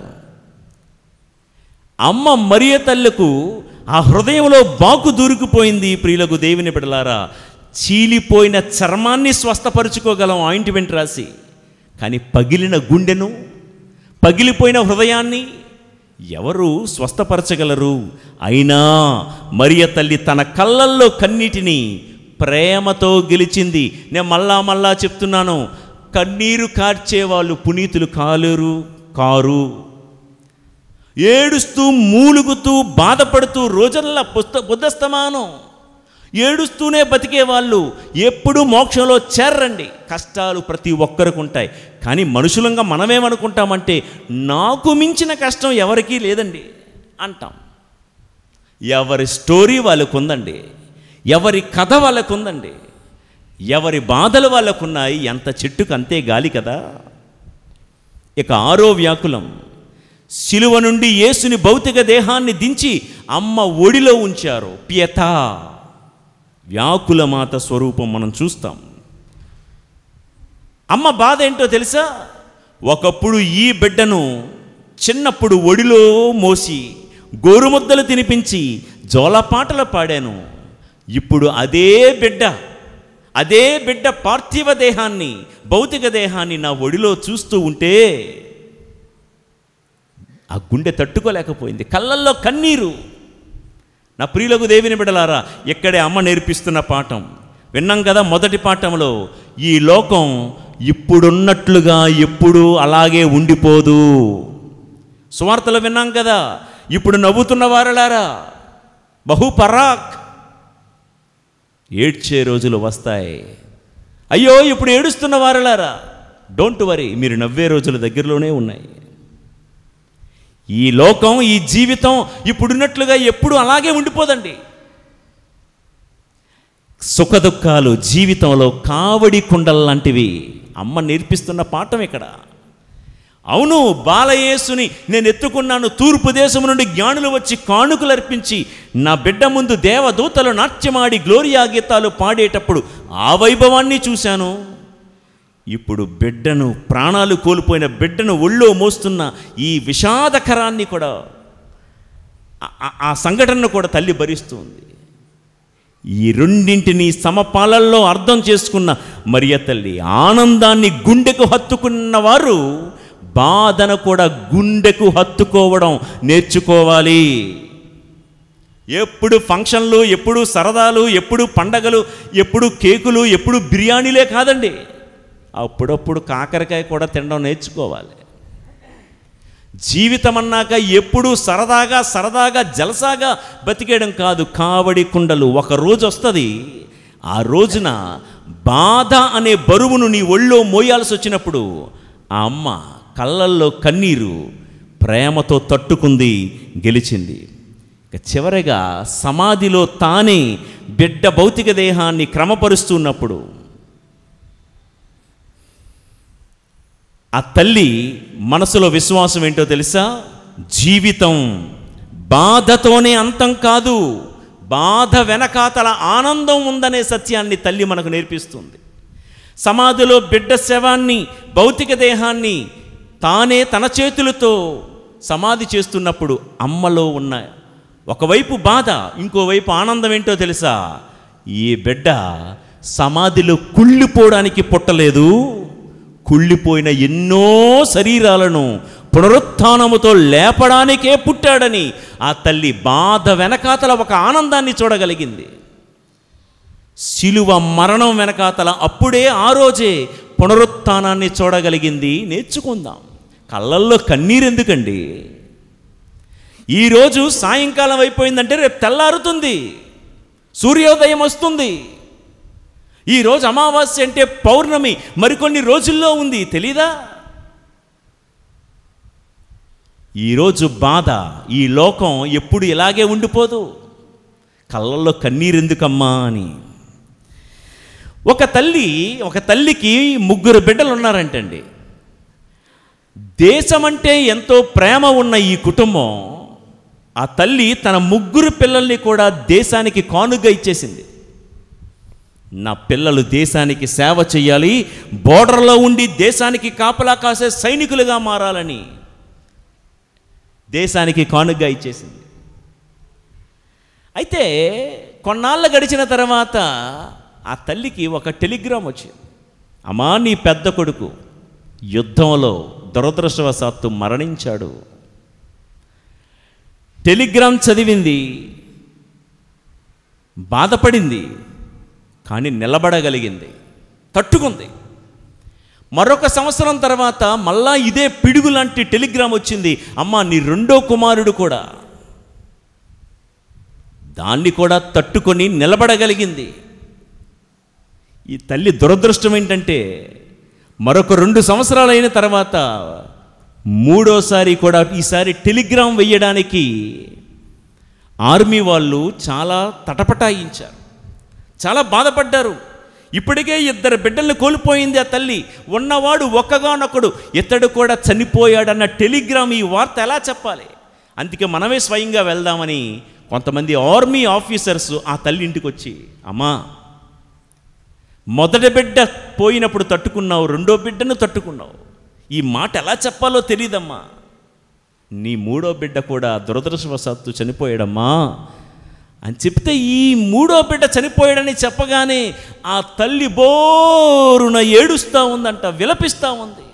అమ్మ మరియ తల్లకు ఆ హృదయంలో బాకు దూరుకుపోయింది ప్రియులకు దేవుని బిడలారా చీలిపోయిన చర్మాన్ని స్వస్థపరుచుకోగలం ఆయింట్మెంట్ రాసి కానీ పగిలిన గుండెను పగిలిపోయిన హృదయాన్ని ఎవరు స్వస్థపరచగలరు అయినా మరియ తల్లి తన కళ్ళల్లో కన్నీటిని ప్రేమతో గెలిచింది నేను మళ్ళా మళ్ళా చెప్తున్నాను కన్నీరు కార్చేవాళ్ళు పునీతులు కాలేరు కారు ఏడుస్తూ మూలుగుతూ బాధపడుతూ రోజల్లా పుస్త బుద్ధస్తమానం ఏడుస్తూనే బతికే వాళ్ళు ఎప్పుడూ మోక్షంలో చేరండి కష్టాలు ప్రతి ఒక్కరికి ఉంటాయి కానీ మనుషులంగా మనమేమనుకుంటామంటే నాకు మించిన కష్టం ఎవరికీ లేదండి అంటాం ఎవరి స్టోరీ వాళ్ళకు ఉందండి ఎవరి కథ వాళ్ళకు ఉందండి ఎవరి బాధలు వాళ్ళకున్నాయి ఎంత చెట్టుకు అంతే గాలి కదా ఇక ఆరో వ్యాకులం శిలువ నుండి యేసుని భౌతిక దేహాన్ని దించి అమ్మ ఒడిలో ఉంచారు పియత వ్యాకులమాత స్వరూపం మనం చూస్తాం అమ్మ బాధ ఏంటో తెలుసా ఒకప్పుడు ఈ బిడ్డను చిన్నప్పుడు ఒడిలో మోసి గోరుముద్దలు తినిపించి జోలపాటలు పాడాను ఇప్పుడు అదే బిడ్డ అదే బిడ్డ పార్థివ దేహాన్ని భౌతిక దేహాన్ని నా ఒడిలో చూస్తూ ఉంటే ఆ గుండె తట్టుకోలేకపోయింది కళ్ళల్లో కన్నీరు నా ప్రియులకు దేవిని బిడలారా ఇక్కడే అమ్మ నేర్పిస్తున్న పాఠం విన్నాం కదా మొదటి పాఠంలో ఈ లోకం ఇప్పుడున్నట్లుగా ఎప్పుడు అలాగే ఉండిపోదు సువార్తలు విన్నాం కదా ఇప్పుడు నవ్వుతున్న వారలారా బహు పరాక్ ఏడ్చే రోజులు వస్తాయి అయ్యో ఇప్పుడు ఏడుస్తున్న వారలారా డోంట్ వరీ మీరు నవ్వే రోజులు దగ్గరలోనే ఉన్నాయి ఈ లోకం ఈ జీవితం ఇప్పుడున్నట్లుగా ఎప్పుడు అలాగే ఉండిపోదండి సుఖదుఖాలు జీవితంలో కావడి కుండల్లాంటివి అమ్మ నేర్పిస్తున్న పాఠం ఇక్కడ అవును బాలయేసుని నేను ఎత్తుకున్నాను తూర్పు దేశం నుండి జ్ఞానులు వచ్చి కానుకలు అర్పించి నా బిడ్డ ముందు దేవదూతలు నాట్యమాడి గ్లోరియా గీతాలు పాడేటప్పుడు ఆ వైభవాన్ని చూశాను ఇప్పుడు బిడ్డను ప్రాణాలు కోల్పోయిన బిడ్డను ఒళ్ళో మోస్తున్న ఈ విషాదకరాన్ని కూడా ఆ- ఆ- ఆ సంఘటనను కూడా తల్లి భరిస్తుంది ఈ రెండింటిని సమపాలల్లో అర్థం చేసుకున్న మరియ తల్లి ఆనందాన్ని గుండెకు హత్తుకున్న వారు బాధను కూడా గుండెకు హత్తుకోవడం నేర్చుకోవాలి ఎప్పుడు ఫంక్షన్లు ఎప్పుడు సరదాలు ఎప్పుడు పండగలు ఎప్పుడు కేకులు ఎప్పుడు బిర్యానీలే కాదండి అప్పుడప్పుడు కాకరకాయ కూడా తినడం నేర్చుకోవాలి జీవితం అన్నాక ఎప్పుడు సరదాగా సరదాగా జలసాగా బతికేయడం కాదు కావడి కుండలు ఒక రోజు వస్తుంది ఆ రోజున బాధ అనే బరువును నీ ఒళ్ళో మోయాల్సి వచ్చినప్పుడు ఆ అమ్మ కళ్ళల్లో కన్నీరు ప్రేమతో తట్టుకుంది గెలిచింది ఇక చివరగా సమాధిలో తానే బిడ్డ భౌతిక దేహాన్ని క్రమపరుస్తున్నప్పుడు ఆ తల్లి మనసులో విశ్వాసం ఏంటో తెలుసా జీవితం బాధతోనే అంతం కాదు బాధ వెనకాతల ఆనందం ఉందనే సత్యాన్ని తల్లి మనకు నేర్పిస్తుంది సమాధిలో బిడ్డ శవాన్ని భౌతిక దేహాన్ని తానే తన చేతులతో సమాధి చేస్తున్నప్పుడు అమ్మలో ఉన్న ఒకవైపు బాధ ఇంకోవైపు ఆనందం ఏంటో తెలుసా ఈ బిడ్డ సమాధిలో కుళ్ళిపోవడానికి పుట్టలేదు కుళ్ళిపోయిన ఎన్నో శరీరాలను పునరుత్థానముతో లేపడానికే పుట్టాడని ఆ తల్లి బాధ వెనకాతల ఒక ఆనందాన్ని చూడగలిగింది శిలువ మరణం వెనకాతల అప్పుడే ఆ రోజే పునరుత్థానాన్ని చూడగలిగింది నేర్చుకుందాం కళ్ళల్లో కన్నీరు ఎందుకండి ఈరోజు సాయంకాలం అయిపోయిందంటే రేపు తెల్లారుతుంది సూర్యోదయం వస్తుంది ఈరోజు అమావాస్య అంటే పౌర్ణమి మరికొన్ని రోజుల్లో ఉంది తెలీదా ఈరోజు బాధ ఈ లోకం ఎప్పుడు ఇలాగే ఉండిపోదు కళ్ళల్లో కన్నీరెందుకమ్మా అని ఒక తల్లి ఒక తల్లికి ముగ్గురు బిడ్డలు ఉన్నారంటండి దేశం అంటే ఎంతో ప్రేమ ఉన్న ఈ కుటుంబం ఆ తల్లి తన ముగ్గురు పిల్లల్ని కూడా దేశానికి కానుగా ఇచ్చేసింది నా పిల్లలు దేశానికి సేవ చేయాలి బోర్డర్లో ఉండి దేశానికి కాపలా కాసే సైనికులుగా మారాలని దేశానికి కానుగ్గా ఇచ్చేసింది అయితే కొన్నాళ్ళు గడిచిన తర్వాత ఆ తల్లికి ఒక టెలిగ్రామ్ వచ్చింది అమ్మా నీ పెద్ద కొడుకు యుద్ధంలో దురదృష్టవశాత్తు మరణించాడు టెలిగ్రామ్ చదివింది బాధపడింది కానీ నిలబడగలిగింది తట్టుకుంది మరొక సంవత్సరం తర్వాత మళ్ళా ఇదే పిడుగు లాంటి టెలిగ్రామ్ వచ్చింది అమ్మా నీ రెండో కుమారుడు కూడా దాన్ని కూడా తట్టుకొని నిలబడగలిగింది ఈ తల్లి దురదృష్టం ఏంటంటే మరొక రెండు సంవత్సరాలు అయిన తర్వాత మూడోసారి కూడా ఈసారి టెలిగ్రామ్ వెయ్యడానికి ఆర్మీ వాళ్ళు చాలా తటపటాయించారు చాలా బాధపడ్డారు ఇప్పటికే ఇద్దరు బిడ్డల్ని కోల్పోయింది ఆ తల్లి ఉన్నవాడు ఒక్కగానొక్కడు ఇతడు కూడా చనిపోయాడన్న టెలిగ్రామ్ ఈ వార్త ఎలా చెప్పాలి అందుకే మనమే స్వయంగా వెళ్దామని కొంతమంది ఆర్మీ ఆఫీసర్స్ ఆ తల్లి ఇంటికి వచ్చి అమ్మా మొదటి బిడ్డ పోయినప్పుడు తట్టుకున్నావు రెండో బిడ్డను తట్టుకున్నావు ఈ మాట ఎలా చెప్పాలో తెలియదమ్మా నీ మూడో బిడ్డ కూడా దురదృష్టవశాత్తు చనిపోయాడమ్మా అని చెప్తే ఈ మూడో బిడ్డ చనిపోయాడని చెప్పగానే ఆ తల్లి బోరున ఏడుస్తూ ఉందంట విలపిస్తూ ఉంది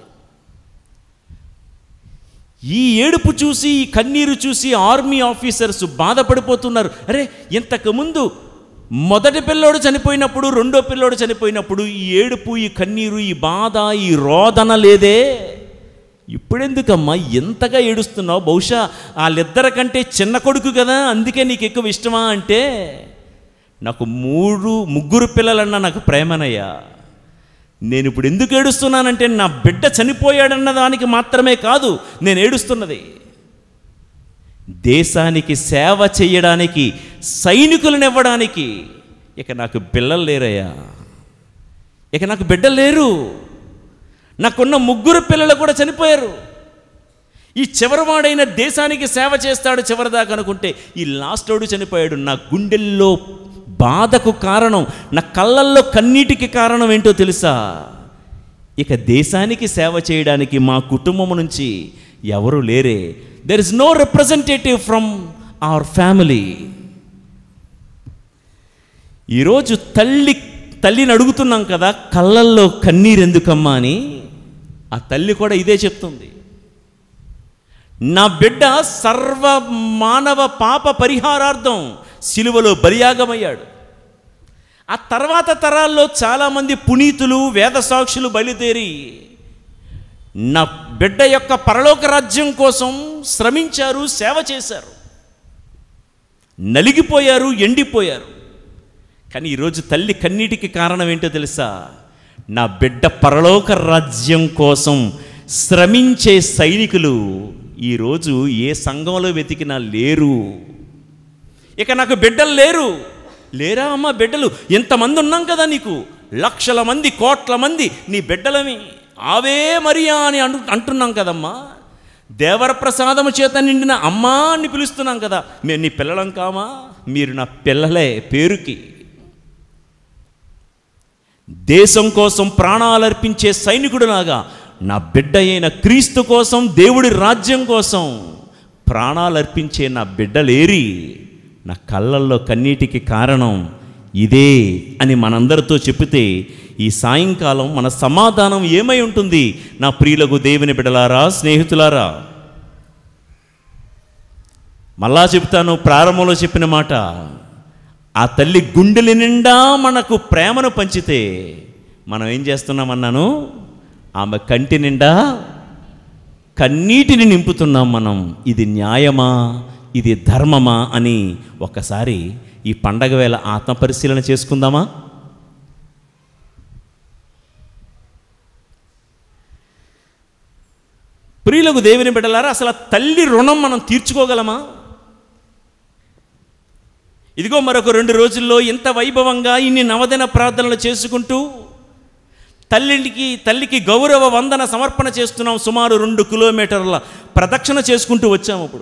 ఈ ఏడుపు చూసి ఈ కన్నీరు చూసి ఆర్మీ ఆఫీసర్స్ బాధపడిపోతున్నారు అరే ఇంతకుముందు మొదటి పిల్లోడు చనిపోయినప్పుడు రెండో పిల్లోడు చనిపోయినప్పుడు ఈ ఏడుపు ఈ కన్నీరు ఈ బాధ ఈ రోదన లేదే ఇప్పుడెందుకమ్మా ఎంతగా ఏడుస్తున్నావు బహుశా వాళ్ళిద్దరి కంటే చిన్న కొడుకు కదా అందుకే నీకు ఎక్కువ ఇష్టమా అంటే నాకు మూడు ముగ్గురు పిల్లలన్నా నాకు ప్రేమనయ్యా నేను ఇప్పుడు ఎందుకు ఏడుస్తున్నానంటే నా బిడ్డ చనిపోయాడన్న దానికి మాత్రమే కాదు నేను ఏడుస్తున్నది దేశానికి సేవ చేయడానికి సైనికులను ఇవ్వడానికి ఇక నాకు పిల్లలు లేరయ్యా ఇక నాకు బిడ్డలు లేరు నాకున్న ముగ్గురు పిల్లలు కూడా చనిపోయారు ఈ చివరివాడైన దేశానికి సేవ చేస్తాడు చివరిదాకా అనుకుంటే ఈ లాస్ట్ వాడు చనిపోయాడు నా గుండెల్లో బాధకు కారణం నా కళ్ళల్లో కన్నీటికి కారణం ఏంటో తెలుసా ఇక దేశానికి సేవ చేయడానికి మా కుటుంబం నుంచి ఎవరు లేరే there is no representative from our family ఈరోజు తల్లి తల్లిని అడుగుతున్నాం కదా కళ్ళల్లో కన్నీరు ఎందుకమ్మా అని ఆ తల్లి కూడా ఇదే చెప్తుంది నా బిడ్డ సర్వ మానవ పాప పరిహారార్థం సిలువలో బలియాగమయ్యాడు ఆ తర్వాత తరాల్లో చాలామంది పునీతులు వేద సాక్షులు బయలుదేరి నా బిడ్డ యొక్క పరలోక రాజ్యం కోసం శ్రమించారు సేవ చేశారు నలిగిపోయారు ఎండిపోయారు కానీ ఈరోజు తల్లి కన్నీటికి కారణం ఏంటో తెలుసా నా బిడ్డ పరలోక రాజ్యం కోసం శ్రమించే సైనికులు ఈరోజు ఏ సంఘంలో వెతికినా లేరు ఇక నాకు బిడ్డలు లేరు లేరా అమ్మ బిడ్డలు ఎంతమంది ఉన్నాం కదా నీకు లక్షల మంది కోట్ల మంది నీ బిడ్డలమి ఆవే మరియా అని అను అంటున్నాం కదమ్మా దేవర ప్రసాదము చేత నిండిన అమ్మా అని పిలుస్తున్నాం కదా మేము నీ పిల్లలం కామా మీరు నా పిల్లలే పేరుకి దేశం కోసం ప్రాణాలర్పించే సైనికుడిలాగా నా బిడ్డ అయిన క్రీస్తు కోసం దేవుడి రాజ్యం కోసం ప్రాణాలర్పించే నా బిడ్డలేరి నా కళ్ళల్లో కన్నీటికి కారణం ఇదే అని మనందరితో చెబితే ఈ సాయంకాలం మన సమాధానం ఏమై ఉంటుంది నా ప్రియులకు దేవుని బిడ్డలారా స్నేహితులారా మళ్ళా చెప్తాను ప్రారంభంలో చెప్పిన మాట ఆ తల్లి గుండెల నిండా మనకు ప్రేమను పంచితే మనం ఏం చేస్తున్నామన్నాను ఆమె కంటి నిండా కన్నీటిని నింపుతున్నాం మనం ఇది న్యాయమా ఇది ధర్మమా అని ఒక్కసారి ఈ పండగ వేళ ఆత్మ పరిశీలన చేసుకుందామా ప్రియులకు దేవుని బిడ్డలారా అసలు ఆ తల్లి రుణం మనం తీర్చుకోగలమా ఇదిగో మరొక రెండు రోజుల్లో ఇంత వైభవంగా ఇన్ని నవదిన ప్రార్థనలు చేసుకుంటూ తల్లికి తల్లికి గౌరవ వందన సమర్పణ చేస్తున్నాం సుమారు రెండు కిలోమీటర్ల ప్రదక్షిణ చేసుకుంటూ వచ్చాము ఇప్పుడు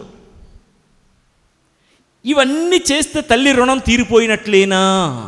ఇవన్నీ చేస్తే తల్లి రుణం తీరిపోయినట్లేనా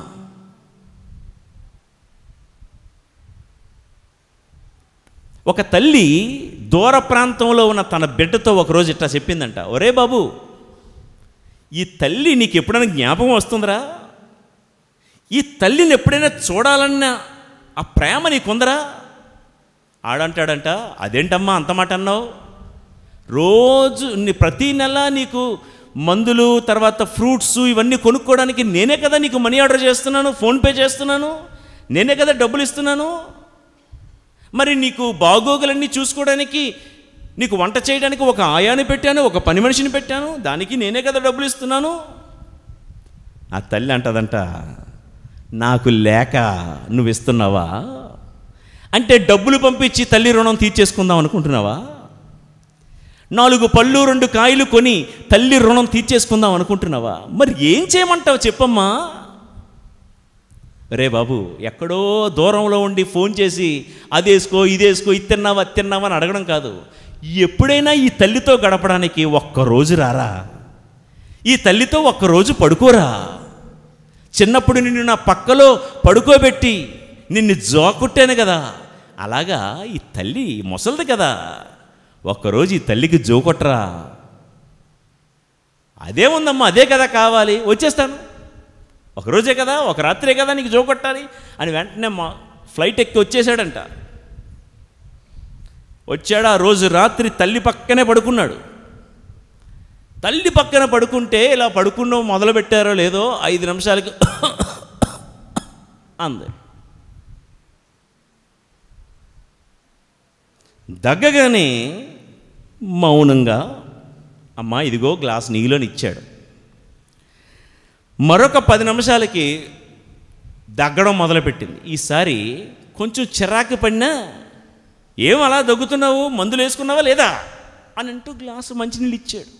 ఒక తల్లి దూర ప్రాంతంలో ఉన్న తన బిడ్డతో ఒకరోజు ఇట్లా చెప్పిందంట ఒరే బాబు ఈ తల్లి నీకు ఎప్పుడైనా జ్ఞాపకం వస్తుందిరా ఈ తల్లిని ఎప్పుడైనా చూడాలన్న ఆ ప్రేమ నీకుందరా ఆడంటాడంట అదేంటమ్మా అంత మాట అన్నావు రోజు నీ ప్రతి నెల నీకు మందులు తర్వాత ఫ్రూట్స్ ఇవన్నీ కొనుక్కోవడానికి నేనే కదా నీకు మనీ ఆర్డర్ చేస్తున్నాను ఫోన్పే చేస్తున్నాను నేనే కదా డబ్బులు ఇస్తున్నాను మరి నీకు బాగోగులన్నీ చూసుకోవడానికి నీకు వంట చేయడానికి ఒక ఆయాని పెట్టాను ఒక పని మనిషిని పెట్టాను దానికి నేనే కదా డబ్బులు ఇస్తున్నాను ఆ తల్లి అంటదంట నాకు లేక నువ్వు ఇస్తున్నావా అంటే డబ్బులు పంపించి తల్లి రుణం తీర్చేసుకుందాం అనుకుంటున్నావా నాలుగు పళ్ళు రెండు కాయలు కొని తల్లి రుణం తీర్చేసుకుందాం అనుకుంటున్నావా మరి ఏం చేయమంటావు చెప్పమ్మా రే బాబు ఎక్కడో దూరంలో ఉండి ఫోన్ చేసి అదేసుకో ఇదేసుకో ఇది తిన్నావా అది తిన్నావా అని అడగడం కాదు ఎప్పుడైనా ఈ తల్లితో గడపడానికి ఒక్కరోజు రారా ఈ తల్లితో ఒక్కరోజు పడుకోరా చిన్నప్పుడు నిన్ను నా పక్కలో పడుకోబెట్టి నిన్ను జోకుట్టాను కదా అలాగా ఈ తల్లి ముసలిది కదా ఒక్కరోజు ఈ తల్లికి జోకొట్టరా అదే ఉందమ్మా అదే కదా కావాలి వచ్చేస్తాను ఒకరోజే కదా ఒక రాత్రే కదా నీకు జోకొట్టాలి అని వెంటనే మా ఫ్లైట్ ఎక్కి వచ్చేసాడంట వచ్చాడు ఆ రోజు రాత్రి తల్లి పక్కనే పడుకున్నాడు తల్లి పక్కన పడుకుంటే ఇలా పడుకున్నావు మొదలు పెట్టారో లేదో ఐదు నిమిషాలకి అంది దగ్గగానే మౌనంగా అమ్మా ఇదిగో గ్లాస్ నీళ్ళని ఇచ్చాడు మరొక పది నిమిషాలకి దగ్గడం మొదలుపెట్టింది ఈసారి కొంచెం చిరాకు పడినా ఏం అలా దగ్గుతున్నావు మందులు వేసుకున్నావా లేదా అని అంటూ గ్లాసు మంచినీళ్ళు ఇచ్చాడు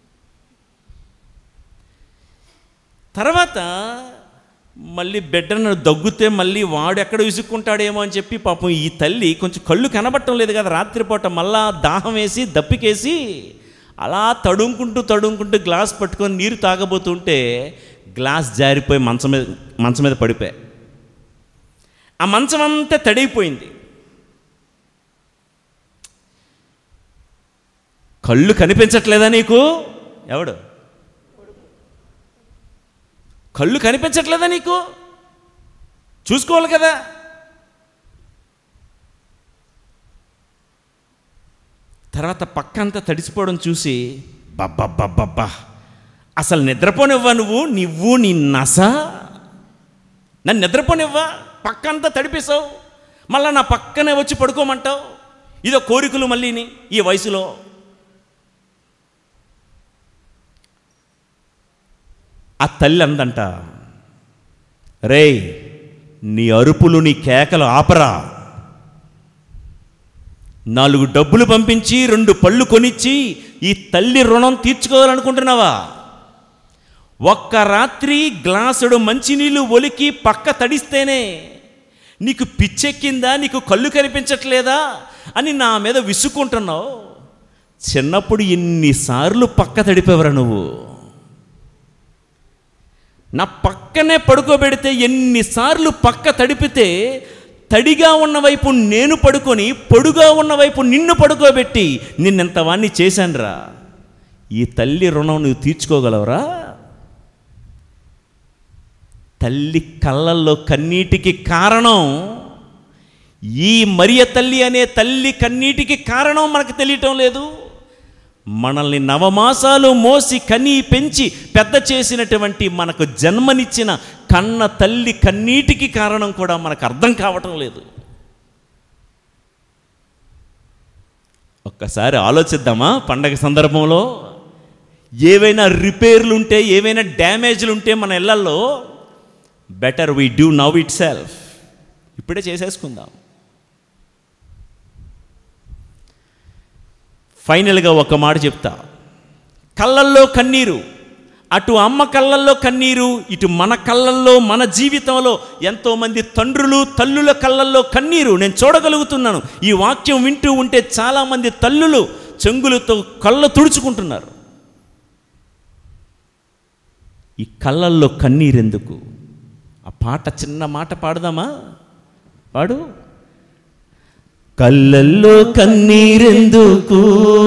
తర్వాత మళ్ళీ బిడ్డను దగ్గుతే మళ్ళీ వాడు ఎక్కడ విసుక్కుంటాడేమో అని చెప్పి పాపం ఈ తల్లి కొంచెం కళ్ళు కనబట్టం లేదు కదా రాత్రిపూట మళ్ళా దాహం వేసి దప్పికేసి అలా తడుముకుంటూ తడుముకుంటూ గ్లాస్ పట్టుకొని నీరు తాగబోతుంటే గ్లాస్ జారిపోయి మంచం మీద మంచం మీద పడిపోయి ఆ మంచం అంతా తడైపోయింది కళ్ళు కనిపించట్లేదా నీకు ఎవడు కళ్ళు కనిపించట్లేదా నీకు చూసుకోవాలి కదా తర్వాత పక్కంతా తడిసిపోవడం చూసి బబ్బబ్బబ్బబ్బా అసలు నిద్రపోనివ్వా నువ్వు నువ్వు నీ నస నన్ను నిద్రపోనివ్వా పక్కంతా తడిపేశావు మళ్ళా నా పక్కనే వచ్చి పడుకోమంటావు ఇదో కోరికలు మళ్ళీని ఈ వయసులో ఆ తల్లి అందంట రేయ్ నీ అరుపులు నీ కేకలు ఆపరా నాలుగు డబ్బులు పంపించి రెండు పళ్ళు కొనిచ్చి ఈ తల్లి రుణం తీర్చుకోవాలనుకుంటున్నావా ఒక్క రాత్రి గ్లాసుడు మంచినీళ్ళు ఒలికి పక్క తడిస్తేనే నీకు పిచ్చెక్కిందా నీకు కళ్ళు కనిపించట్లేదా అని నా మీద విసుక్కుంటున్నావు చిన్నప్పుడు ఎన్నిసార్లు పక్క తడిపేవరా నువ్వు నా పక్కనే పడుకోబెడితే ఎన్నిసార్లు పక్క తడిపితే తడిగా ఉన్న వైపు నేను పడుకొని పొడుగా ఉన్న వైపు నిన్ను పడుకోబెట్టి నిన్నెంత వాణ్ణి చేశానురా ఈ తల్లి రుణం నువ్వు తీర్చుకోగలవురా తల్లి కళ్ళల్లో కన్నీటికి కారణం ఈ మరియ తల్లి అనే తల్లి కన్నీటికి కారణం మనకు తెలియటం లేదు మనల్ని నవమాసాలు మోసి కని పెంచి పెద్ద చేసినటువంటి మనకు జన్మనిచ్చిన కన్న తల్లి కన్నీటికి కారణం కూడా మనకు అర్థం కావటం లేదు ఒక్కసారి ఆలోచిద్దామా పండగ సందర్భంలో ఏవైనా రిపేర్లు ఉంటే ఏవైనా డ్యామేజ్లు ఉంటే మన ఇళ్లలో better we do now itself ఇప్పుడే చేసేసుకుందాం ఫైనల్గా ఒక మాట చెప్తా కళ్ళల్లో కన్నీరు అటు అమ్మ కళ్ళల్లో కన్నీరు ఇటు మన కళ్ళల్లో మన జీవితంలో ఎంతోమంది తండ్రులు తల్లుల కళ్ళల్లో కన్నీరు నేను చూడగలుగుతున్నాను ఈ వాక్యం వింటూ ఉంటే చాలామంది తల్లులు చెంగులతో కళ్ళ తుడుచుకుంటున్నారు ఈ కళ్ళల్లో కన్నీరెందుకు ఆ పాట చిన్న మాట పాడదామా పాడు కళ్ళల్లో కన్నీరెందుకు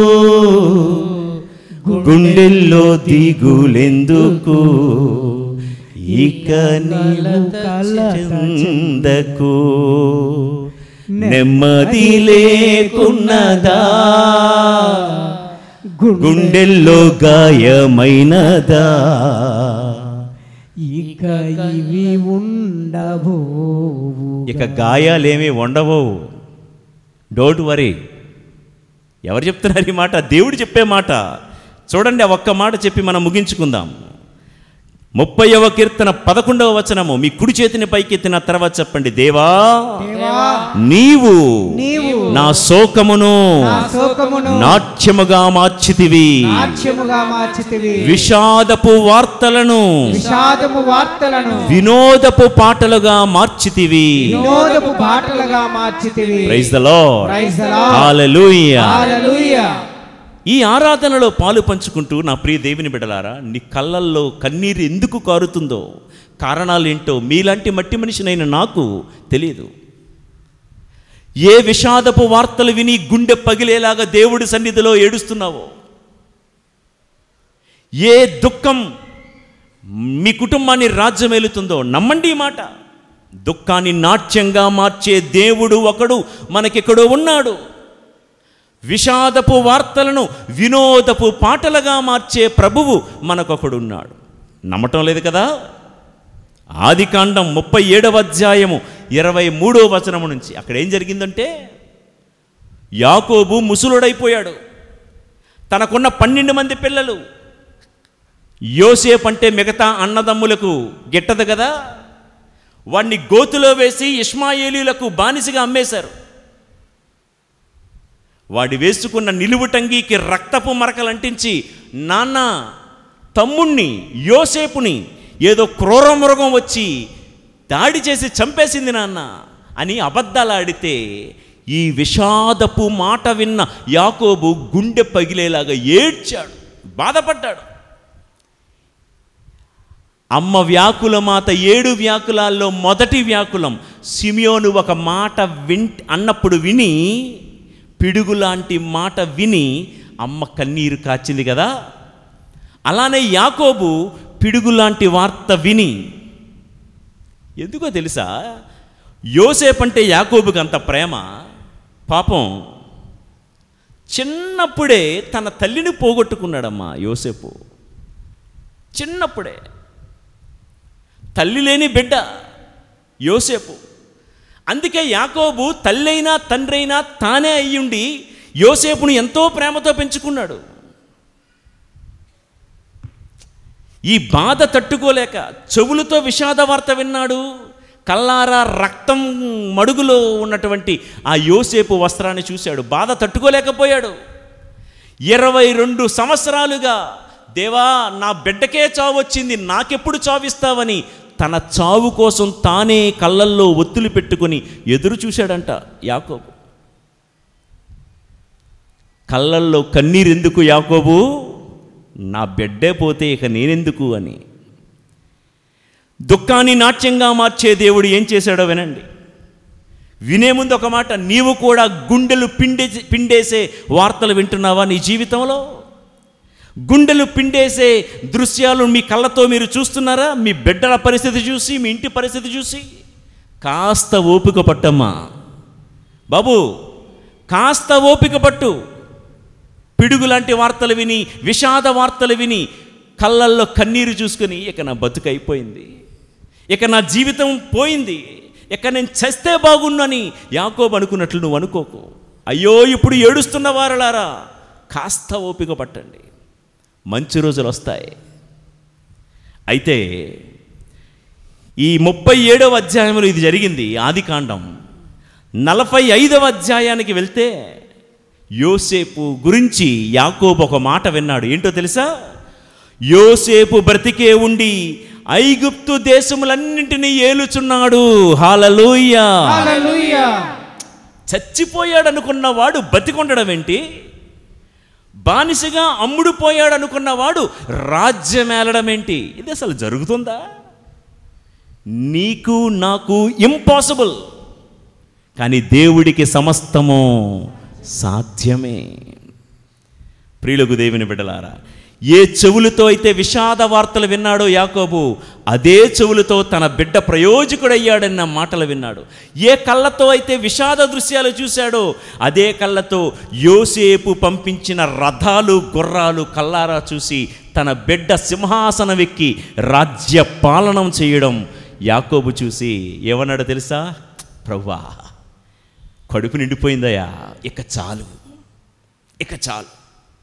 గుండెల్లో దిగులెందుకు ఇక నీవు చెందకు నెమ్మది లేకున్నదా గుండెల్లో గాయమైనదా ఇక ఇవి ఉండబో ఇక గాయాలేమీ ఉండవు డోంట్ వరీ ఎవరు చెప్తున్నారు ఈ మాట దేవుడు చెప్పే మాట చూడండి ఆ ఒక్క మాట చెప్పి మనం ముగించుకుందాం ముప్పైవ కీర్తన పదకొండవ వచనము మీ కుడి చేతిని పైకెత్తిన తర్వాత చెప్పండి దేవా దేవా నీవు నీవు నా శోకమును నా శోకమును నాట్యముగా మార్చితివి నాట్యముగా మార్చితివి విషాదపు వార్తలను విషాదము వార్తలను వినోదపు పాటలుగా మార్చితివి వినోదపు పాటలుగా మార్చితివి praise the Lord Praise the Lord. Hallelujah hallelujah ఈ ఆరాధనలో పాలు పంచుకుంటూ నా ప్రియ దేవుని బిడలారా నీ కళ్ళల్లో కన్నీరు ఎందుకు కారుతుందో కారణాలేంటో మీలాంటి మట్టి మనిషినైన నాకు తెలియదు ఏ విషాదపు వార్తలు విని గుండె పగిలేలాగా దేవుడి సన్నిధిలో ఏడుస్తున్నావో ఏ దుఃఖం మీ కుటుంబాన్ని రాజ్యమేలుతుందో నమ్మండి ఈ మాట దుఃఖాన్ని నాట్యంగా మార్చే దేవుడు ఒకడు మనకెక్కడో ఉన్నాడు విషాదపు వార్తలను వినోదపు పాటలుగా మార్చే ప్రభువు మనకొకడున్నాడు నమ్మటం లేదు కదా ఆదికాండం ముప్పై ఏడవ అధ్యాయము ఇరవై మూడో వచనము నుంచి అక్కడ ఏం జరిగిందంటే యాకోబు ముసులుడైపోయాడు తనకున్న పన్నెండు మంది పిల్లలు యోసేపు అంటే మిగతా అన్నదమ్ములకు గిట్టదు కదా వాణ్ణి గోతులో వేసి ఇస్మాయేలీలకు బానిసగా అమ్మేశారు వాడి వేసుకున్న నిలువుటంగీకి రక్తపు మరకలు అంటించి నాన్న తమ్ముణ్ణి యోసేపుని ఏదో క్రూర మృగం వచ్చి దాడి చేసి చంపేసింది నాన్న అని అబద్ధాలు ఆడితే ఈ విషాదపు మాట విన్న యాకోబు గుండె పగిలేలాగా ఏడ్చాడు బాధపడ్డాడు అమ్మ వ్యాకుల మాత ఏడు వ్యాకులాల్లో మొదటి వ్యాకులం సిమియోను ఒక మాట విన్ అన్నప్పుడు విని పిడుగులాంటి మాట విని అమ్మ కన్నీరు కాచింది కదా అలానే యాకోబు పిడుగులాంటి వార్త విని ఎందుకో తెలుసా యోసేపు అంటే యాకోబుకి అంత ప్రేమ పాపం చిన్నప్పుడే తన తల్లిని పోగొట్టుకున్నాడమ్మా యోసేపు చిన్నప్పుడే తల్లి లేని బిడ్డ యోసేపు అందుకే యాకోబు తల్లైనా తండ్రైనా తానే అయ్యుండి యోసేపును ఎంతో ప్రేమతో పెంచుకున్నాడు ఈ బాధ తట్టుకోలేక చెవులతో విషాద వార్త విన్నాడు కల్లారా రక్తం మడుగులో ఉన్నటువంటి ఆ యోసేపు వస్త్రాన్ని చూశాడు బాధ తట్టుకోలేకపోయాడు ఇరవై రెండు సంవత్సరాలుగా దేవా నా బిడ్డకే చావు వచ్చింది నాకెప్పుడు చావిస్తావని తన చావు కోసం తానే కళ్ళల్లో ఒత్తులు పెట్టుకొని ఎదురు చూశాడంట యాకోబు కళ్ళల్లో కన్నీరెందుకు యాకోబు నా బిడ్డే పోతే ఇక నేనెందుకు అని దుఃఖాన్ని నాట్యంగా మార్చే దేవుడు ఏం చేశాడో వినండి వినే ముందు ఒక మాట నీవు కూడా గుండెలు పిండే పిండేసే వార్తలు వింటున్నావా నీ జీవితంలో గుండెలు పిండేసే దృశ్యాలు మీ కళ్ళతో మీరు చూస్తున్నారా మీ బిడ్డల పరిస్థితి చూసి మీ ఇంటి పరిస్థితి చూసి కాస్త ఓపిక పట్టమ్మా బాబు కాస్త ఓపిక పట్టు పిడుగు లాంటి వార్తలు విని విషాద వార్తలు విని కళ్ళల్లో కన్నీరు చూసుకుని ఇక నా బతుకు అయిపోయింది ఇక నా జీవితం పోయింది ఇక నేను చస్తే బాగున్నని యాకోబు అనుకున్నట్లు నువ్వు అనుకోకు అయ్యో ఇప్పుడు ఏడుస్తున్న వారలారా కాస్త ఓపిక పట్టండి మంచి రోజులు వస్తాయి అయితే ఈ ముప్పై ఏడవ అధ్యాయంలో ఇది జరిగింది ఆది కాండం నలభై ఐదవ అధ్యాయానికి వెళ్తే యోసేపు గురించి యాకోబు ఒక మాట విన్నాడు ఏంటో తెలుసా యోసేపు బ్రతికే ఉండి ఐగుప్తు దేశములన్నింటినీ ఏలుచున్నాడు హాలలోయ హల్లెలూయా చచ్చిపోయాడు అనుకున్నవాడు బతికొండడం ఏంటి బానిసగా అమ్ముడు పోయాడు అనుకున్నవాడు రాజ్యమేలడం ఏంటి ఇది అసలు జరుగుతుందా నీకు నాకు ఇంపాసిబుల్ కానీ దేవుడికి సమస్తము సాధ్యమే ప్రియులకు దేవుని బిడ్డలారా ఏ చెవులతో అయితే విషాద వార్తలు విన్నాడో యాకోబు అదే చెవులతో తన బిడ్డ ప్రయోజకుడయ్యాడన్న మాటలు విన్నాడు ఏ కళ్ళతో అయితే విషాద దృశ్యాలు చూశాడో అదే కళ్ళతో యోసేపు పంపించిన రథాలు గుర్రాలు కల్లారా చూసి తన బిడ్డ సింహాసనం ఎక్కి రాజ్య పాలనం చేయడం యాకోబు చూసి ఏమన్నాడో తెలుసా ప్రవ్వా కడుపు నిండిపోయిందయ్యా ఇక చాలు ఇక చాలు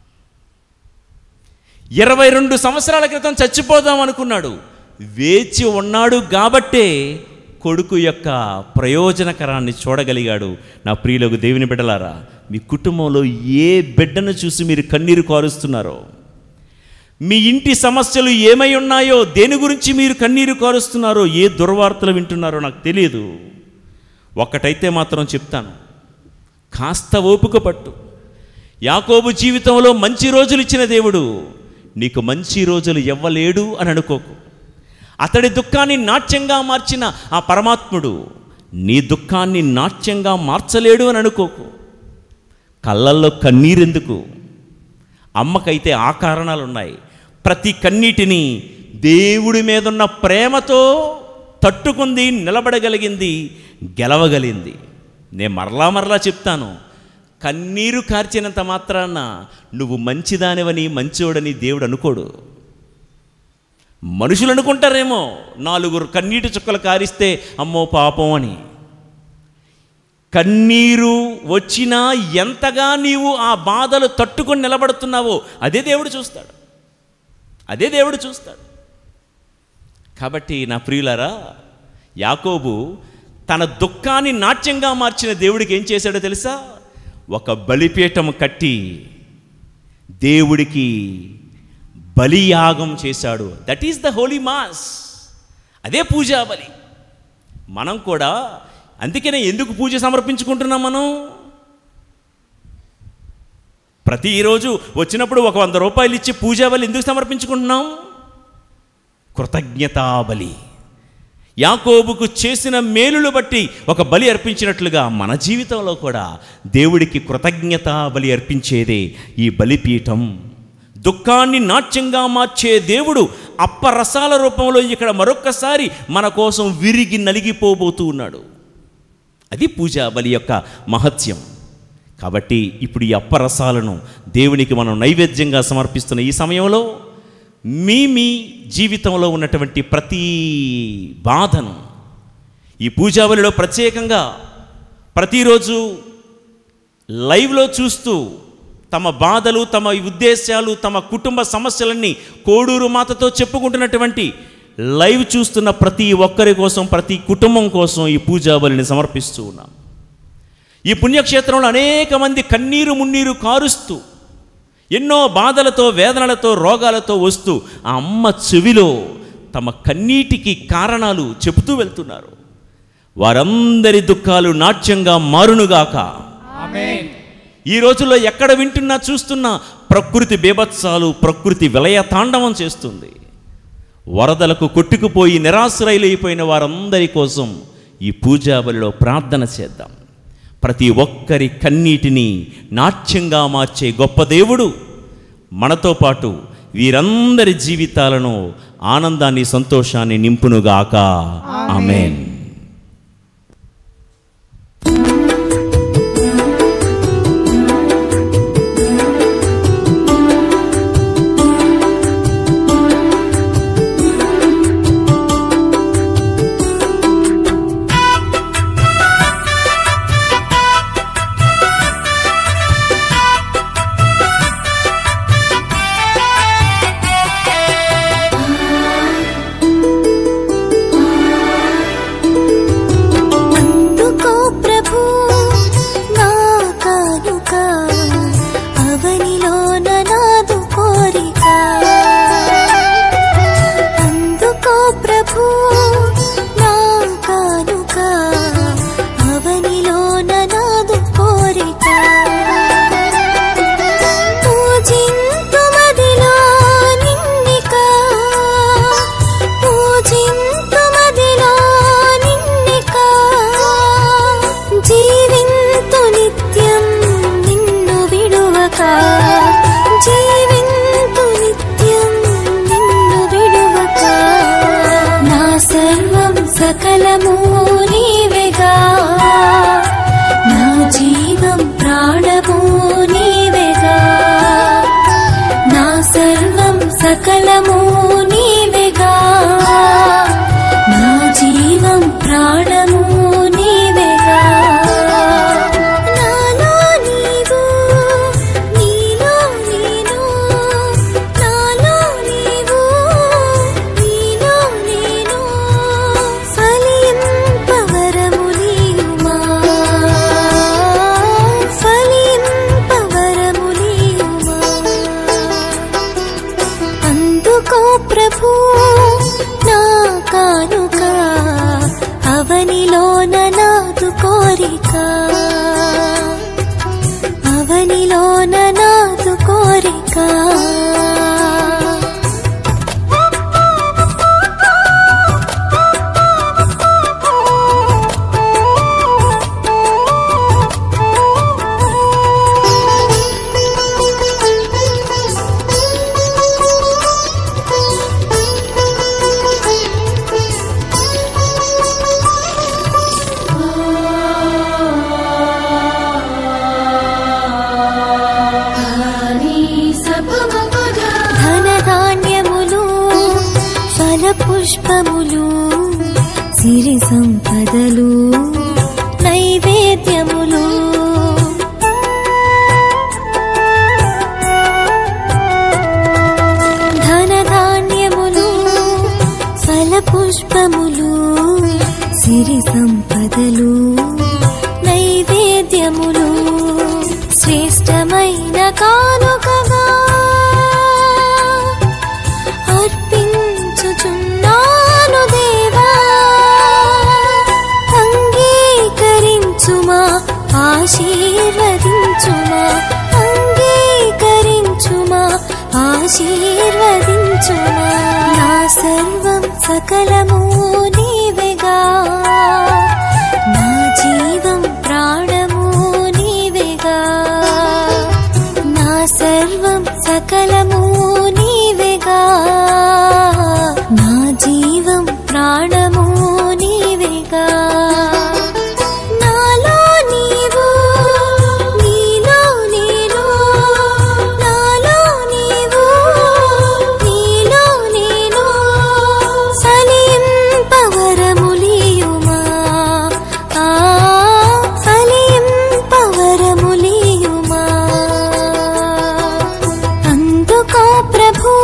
ఇరవై రెండు సంవత్సరాల క్రితం చచ్చిపోదాం అనుకున్నాడు వేచి ఉన్నాడు కాబట్టే కొడుకు యొక్క ప్రయోజనకరాన్ని చూడగలిగాడు నా ప్రియులకు దేవుని బిడ్డలారా మీ కుటుంబంలో ఏ బిడ్డను చూసి మీరు కన్నీరు కారుస్తున్నారో మీ ఇంటి సమస్యలు ఏమై ఉన్నాయో దేని గురించి మీరు కన్నీరు కారుస్తున్నారో ఏ దుర్వార్తలు వింటున్నారో నాకు తెలియదు ఒక్కటైతే మాత్రం చెప్తాను కాస్త ఓపిక పట్టు యాకోబు జీవితంలో మంచి రోజులు ఇచ్చిన దేవుడు నీకు మంచి రోజులు ఇవ్వలేడు అని అనుకోకు అతడి దుఃఖాన్ని నాట్యంగా మార్చిన ఆ పరమాత్ముడు నీ దుఃఖాన్ని నాట్యంగా మార్చలేడు అని అనుకోకు కళ్ళల్లో కన్నీరెందుకు అమ్మకైతే ఆ కారణాలు ఉన్నాయి ప్రతి కన్నీటిని దేవుడి మీదున్న ప్రేమతో తట్టుకుంది నిలబడగలిగింది గెలవగలిగింది నేను మరలా మరలా చెప్తాను కన్నీరు కార్చినంత మాత్రాన నువ్వు మంచిదానివని మంచోడని దేవుడు అనుకోడు మనుషులు అనుకుంటారేమో నాలుగురు కన్నీటి చుక్కలు కారిస్తే అమ్మో పాపం అని కన్నీరు వచ్చినా ఎంతగా నీవు ఆ బాధలు తట్టుకొని నిలబడుతున్నావో అదే దేవుడు చూస్తాడు అదే దేవుడు చూస్తాడు కాబట్టి నా ప్రియులారా యాకోబు తన దుఃఖాన్ని నాట్యంగా మార్చిన దేవుడికి ఏం చేశాడో తెలుసా ఒక బలిపీఠం కట్టి దేవుడికి బలియాగం చేశాడు that is the holy mass అదే పూజా బలి మనం కూడా అందుకనే ఎందుకు పూజ సమర్పించుకుంటున్నాం మనం ప్రతిరోజు వచ్చినప్పుడు ఒక వంద రూపాయలు ఇచ్చి పూజా బలి ఎందుకు సమర్పించుకుంటున్నాం కృతజ్ఞతాబలి యాకోబుకు చేసిన మేలులు బట్టి ఒక బలి అర్పించినట్లుగా మన జీవితంలో కూడా దేవుడికి కృతజ్ఞత బలి అర్పించేదే ఈ బలిపీఠం దుఃఖాన్ని నాట్యంగా మార్చే దేవుడు అప్పరసాల రూపంలో ఇక్కడ మరొక్కసారి మన కోసం విరిగి నలిగిపోబోతూ ఉన్నాడు అది పూజా బలి యొక్క మహత్యం కాబట్టి ఇప్పుడు ఈ అప్పరసాలను దేవునికి మనం నైవేద్యంగా సమర్పిస్తున్న ఈ సమయంలో మీ మీ జీవితంలో ఉన్నటువంటి ప్రతి బాధను ఈ పూజాబలిలో ప్రత్యేకంగా ప్రతిరోజు లైవ్లో చూస్తూ తమ బాధలు తమ ఉద్దేశాలు తమ కుటుంబ సమస్యలన్నీ కోడూరు మాతతో చెప్పుకుంటున్నటువంటి లైవ్ చూస్తున్న ప్రతి ఒక్కరి కోసం ప్రతి కుటుంబం కోసం ఈ పూజాబలిని సమర్పిస్తూ ఉన్నాం ఈ పుణ్యక్షేత్రంలో అనేక మంది కన్నీరు మున్నీరు కారుస్తూ ఎన్నో బాధలతో వేదనలతో రోగాలతో వస్తూ ఆ అమ్మ చెవిలో తమ కన్నీటికి కారణాలు చెబుతూ వెళ్తున్నారు వారందరి దుఃఖాలు నాట్యంగా మారునుగాక ఆమేన్ ఈ రోజుల్లో ఎక్కడ వింటున్నా చూస్తున్నా ప్రకృతి బీభత్సాలు ప్రకృతి విలయ తాండవం చేస్తుంది వరదలకు కొట్టుకుపోయి నిరాశ్రయులైపోయిన వారందరి కోసం ఈ పూజా బలిలో ప్రార్థన చేద్దాం ప్రతి ఒక్కరి కన్నీటిని నాట్యంగా మార్చే గొప్ప దేవుడు మనతో పాటు వీరందరి జీవితాలను ఆనందాన్ని సంతోషాన్ని నింపునుగాక ఆమెన్ అందుకో ప్రభు నా కానుక అవనిలోన నాదు కోరిక అందుకో ప్రభు నా కానుక అవనిలోన నాదు కోరిక పూజింతుమదిలో నిన్నిక పూజింతుమదిలో నిన్నిక జీవింతు నిత్యం నిన్ను విడువక జీవింతు నిత్యం నిన్ను విడువక నా సర్వం సకలము నీవెగా నా జీవం ప్రాణము నీవెగా నా సర్వం సకలము నీవెగా నా జీవం ప్రాణము నీవెగా నాలో నీవు నీలో నేను నాలో నీవు నీలో నేను ఫలింపవరము నీయుమా ఫలింపవరము నీయుమా అందుకో ప్రభు నా కానుక అవనిలోన నాదు కోరిక అవనిలోన నాదు కోరిక ధనధాన్యములు ఫల పుష్పములు సిరి సంపదలు నైవేద్యములు ధనధాన్యములు ఫల పుష్పములు సిరి సంపదలు నైవేద్యములు శ్రేష్టమైన కానుకగా అర్పించుచున్నాను దేవా అంగీకరించుమా ఆశీర్వదించుమా అంగీకరించుమా ఆశీర్వదించుమా నా సర్వం సకలము నీవెగా నా జీవం ప్రాణము నీవెగా నా సర్వం సకలము నీవెగా నా జీవం ప్రాణము నీవెగా నాలో నీవు నీలో నేను నాలో నీవు నీలో నేను ఫలింపవరములియుమా ఆ ఫలింపవరములియుమా అందుకో ప్రభు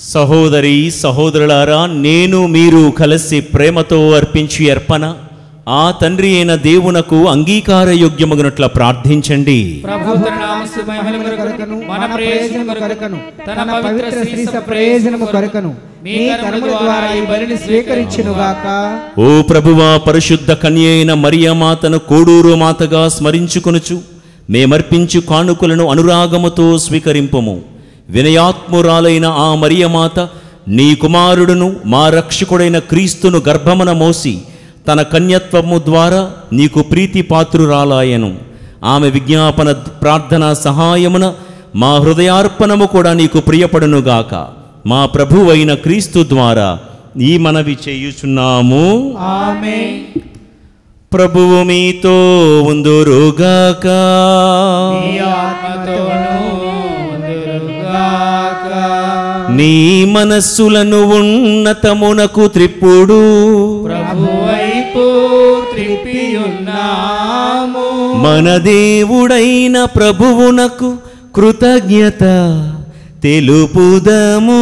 సహోదరి సహోదరులారా నేను మీరు కలిసి ప్రేమతో అర్పించి అర్పణ ఆ తండ్రి అయిన దేవునకు అంగీకార యోగ్యమగునట్ల ప్రార్థించండి ప్రభు తన నామస్తు మహిమ కొరకను మన ప్రయోజనము కొరకను తన పవిత్ర శ్రీ ప్రయోజనము కొరకను మీ కర్మల ద్వారా ఈ బలిని స్వీకరించును గాక ఓ ప్రభువా పరిశుద్ధ కన్య అయిన మరియమాతను కోడూరు మాతగా స్మరించుకొనుచు మేమర్పించు కానుకలను అనురాగముతో స్వీకరింపము వినయాత్మురాలైన ఆ మరియమాత నీ కుమారుడును మా రక్షకుడైన క్రీస్తును గర్భమున మోసి తన కన్యత్వము ద్వారా నీకు ప్రీతి పాత్రురాలాయను ఆమె విజ్ఞాపన ప్రార్థన సహాయమున మా హృదయార్పణము కూడా నీకు ప్రియపడునుగాక మా ప్రభువైన క్రీస్తు ద్వారా ఈ మనవి చేయుచున్నాము ఆమేన్ ప్రభువు మీతో ఉందురుగాక మీ ఆత్మతోను ఉందురుగాక నీ మనస్సులను ఉన్నతమునకు త్రిప్పుడు ప్రభు వైపు త్రిప్పియున్నాము మన దేవుడైన ప్రభువునకు కృతజ్ఞత తెలుపుదము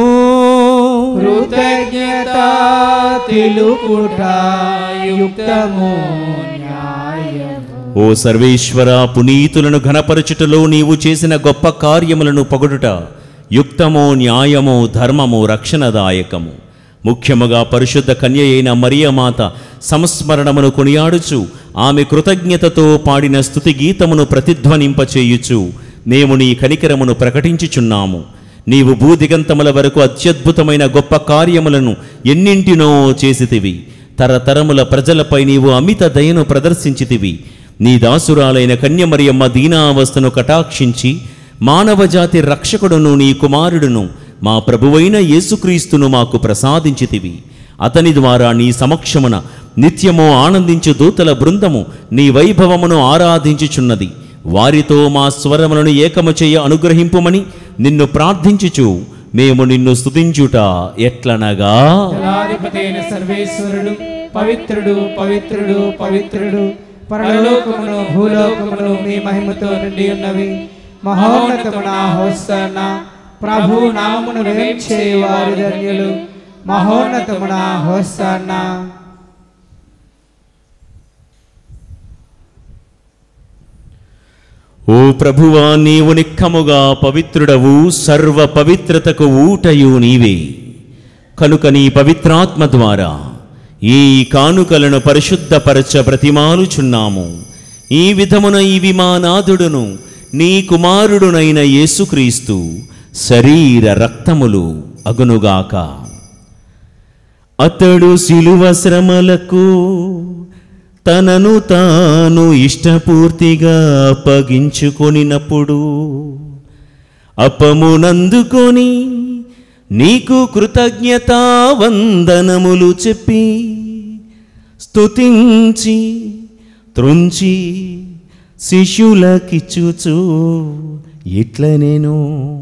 కృతజ్ఞత తెలుపుట యుక్తము న్యాయము ఓ సర్వేశ్వర పునీతులను ఘనపరచుటలో నీవు చేసిన గొప్ప కార్యములను పొగడుట యుక్తమో న్యాయమో ధర్మమో రక్షణదాయకము ముఖ్యముగా పరిశుద్ధ కన్య అయిన మరియమాత సంస్మరణమును కొనియాడుచు ఆమె కృతజ్ఞతతో పాడిన స్తుతి గీతమును ప్రతిధ్వనింపచేయుచు మేము నీ కనికరమును ప్రకటించుచున్నాము నీవు భూదిగంతముల వరకు అత్యద్భుతమైన గొప్ప కార్యములను ఎన్నింటినో చేసితివి తరతరముల ప్రజలపై నీవు అమిత దయను ప్రదర్శించితివి నీ దాసురాలైన కన్యమరియమ్మ దీనావస్థను కటాక్షించి మానవజాతి రక్షకుడును నీ కుమారుడును మా ప్రభువైన యేసుక్రీస్తును మాకు ప్రసాదించితివి అతని ద్వారా నీ సమక్షమున నిత్యము ఆనందించు దూతల బృందము నీ వైభవమును ఆరాధించుచున్నది వారితో మా స్వరములను ఏకము చేయ అనుగ్రహింపుమని నిన్ను ప్రార్థించుచు మేము నిన్ను స్తుతించుట ఎట్లనగా జలాధిపతైన సర్వేశ్వరుడు పవిత్రుడు పవిత్రుడు పవిత్రుడు పరలోకమును భూలోకమును మీ మహిమతో నిండి ఉన్నవి మహోన్నతమున హోసన్న ప్రభు నామమును వేంచే వారి ధన్యులు మహోన్నతమున హోసన్న ఓ ప్రభువా నీవు నిక్కముగా పవిత్రుడవు సర్వ పవిత్రతకు ఊటయు నీవే కనుక నీ పవిత్రాత్మ ద్వారా ఈ కానుకలను పరిశుద్ధపరచ ప్రతిమాలుచున్నాము ఈ విధమున ఈ విమానాథుడును నీ కుమారుడునైన యేసుక్రీస్తు శరీర రక్తములు అగునుగాక అతడు శిలువ శ్రమలకు తనను తాను ఇష్టపూర్తిగా అప్పగించుకొనినప్పుడు అప్పమునందుకొని నీకు కృతజ్ఞతా వందనములు చెప్పి స్తుతించి త్రుంచి శిష్యులకిచ్చుచు ఇట్ల నేను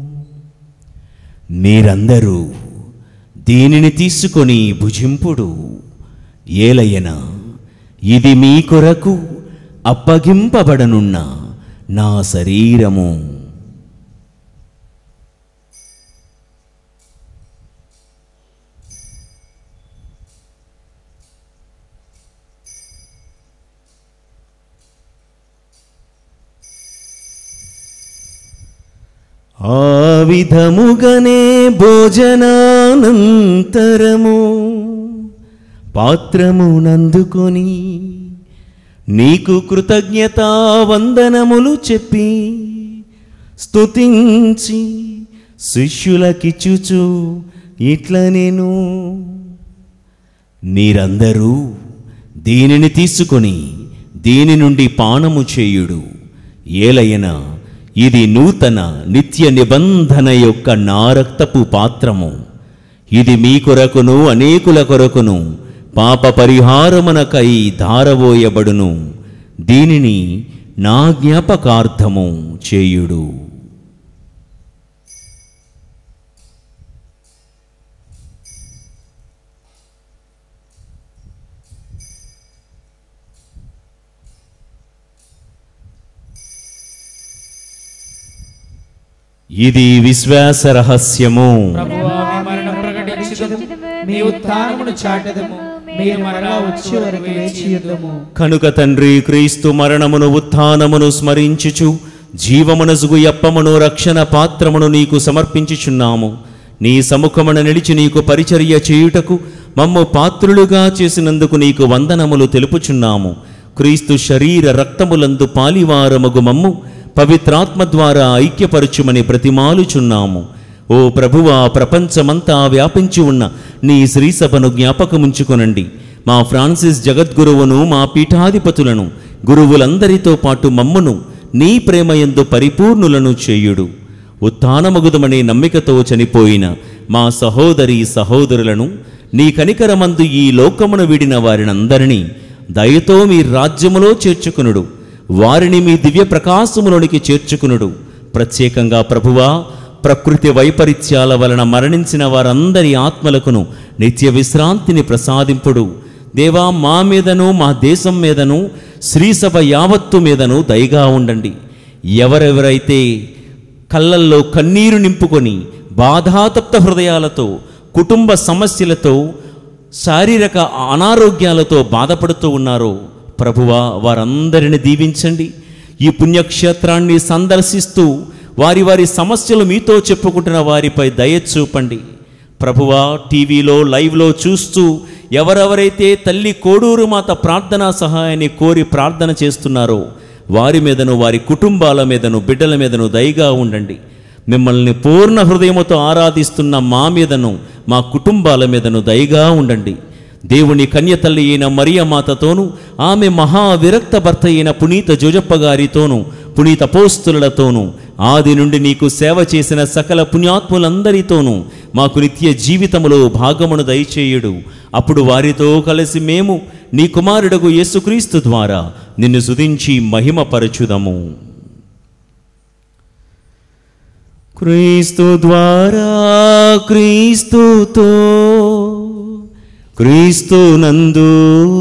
మీరందరూ దీనిని తీసుకొని భుజింపుడు ఏలయన ఇది మీ కొరకు అప్పగింపబడనున్న నా శరీరము ఆ విధముగనే భోజనానంతరము పాత్రమునందుకొని నీకు కృతజ్ఞతా వందనములు చెప్పి స్తుతించి శిష్యులకిచ్చుచు ఇట్ల నేను మీరందరూ దీనిని తీసుకొని దీని నుండి పానము చేయుడు ఏలయన ఇది నూతన నిత్య నిబంధన యొక్క నా రక్తపు పాత్రము ఇది మీ కొరకును అనేకుల కొరకును పాప పరిహారమునకై ధారవోయబడును దీనిని నా జ్ఞాపకార్థము చేయుడు ఇది విశ్వాస రహస్యము ప్రభువా పరచుదము మీ ఉత్థానమును చాటెదము మీరు మరలా వచ్చే వరకు వేచి యుద్ధము కనుక తండ్రి క్రీస్తు మరణమును ఉత్థానమును స్మరించుచు జీవమనసుగు ఎప్పమును రక్షణ పాత్రమును నీకు సమర్పించుచున్నాము నీ సముఖమున నిలిచి నీకు పరిచర్య చేయుటకు మమ్ము పాత్రులుగా చేసినందుకు నీకు వందనములు తెలుపుచున్నాము క్రీస్తు శరీర రక్తములందు పాలివారమగు మమ్ము పవిత్రాత్మ ద్వారా ఐక్యపరచుమని ప్రతిమాలుచున్నాము ఓ ప్రభువా ప్రపంచమంతా వ్యాపించి ఉన్న నీ శ్రీసభను జ్ఞాపకముంచుకొనండి మా ఫ్రాన్సిస్ జగద్గురువును మా పీఠాధిపతులను గురువులందరితో పాటు మమ్మును నీ ప్రేమయందు పరిపూర్ణులను చేయుడు ఉత్థానమగుదమనే నమ్మికతో చనిపోయిన మా సహోదరి సహోదరులను నీ కనికరమందు ఈ లోకమును విడిన వారినందరినీ దయతో మీ రాజ్యములో చేర్చుకునుడు వారిని మీ దివ్య ప్రకాశములోనికి చేర్చుకునుడు ప్రత్యేకంగా ప్రభువా ప్రకృతి వైపరీత్యాల వలన మరణించిన వారందరి ఆత్మలకును నిత్య విశ్రాంతిని ప్రసాదింపుడు దేవా మా మీదను మా దేశం మీదను శ్రీసభ యావత్తు మీదను దయగా ఉండండి ఎవరెవరైతే కళ్ళల్లో కన్నీరు నింపుకొని బాధాతప్త హృదయాలతో కుటుంబ సమస్యలతో శారీరక అనారోగ్యాలతో బాధపడుతూ ఉన్నారో ప్రభువా వారందరిని దీవించండి ఈ పుణ్యక్షేత్రాన్ని సందర్శిస్తూ వారి వారి సమస్యలు మీతో చెప్పుకుంటున్న వారిపై దయ చూపండి ప్రభువా టీవీలో లైవ్లో చూస్తూ ఎవరెవరైతే తల్లి కోడూరు మాత ప్రార్థనా సహాయాన్ని కోరి ప్రార్థన చేస్తున్నారో వారి మీదను వారి కుటుంబాల మీదను బిడ్డల మీదను దయగా ఉండండి మిమ్మల్ని పూర్ణ హృదయముతో ఆరాధిస్తున్న మా మీదను మా కుటుంబాల మీదను దయగా ఉండండి దేవుని కన్యతల్లి అయిన మరియ మాతతోనూ ఆమె మహా విరక్త భర్త అయిన పునీత జోజప్ప గారితోనూ పునీత పోస్తులతోనూ ఆది నుండి నీకు సేవ చేసిన సకల పుణ్యాత్ములందరితోనూ మాకు నిత్య జీవితములో భాగమును దయచేయుడు అప్పుడు వారితో కలిసి మేము నీ కుమారుడగు యేసుక్రీస్తు ద్వారా నిన్ను సుధించి మహిమపరచుదము క్రీస్తు ద్వారా క్రీస్తుతో క్రీస్తు నందు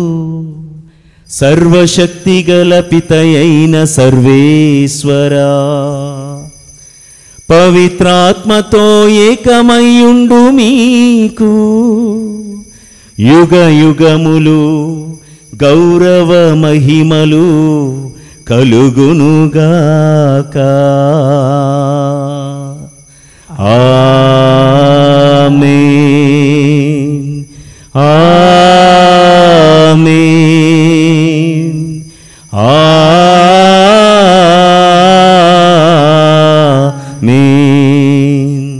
సర్వశక్తిగల పితయైన సర్వేశ్వరా పవిత్రాత్మతో ఏకమయ్యుండు మీకు యుగ యుగములు గౌరవ మహిమలు కలుగునుగాక ఆమేన్ ఆమేన్ ఆమేన్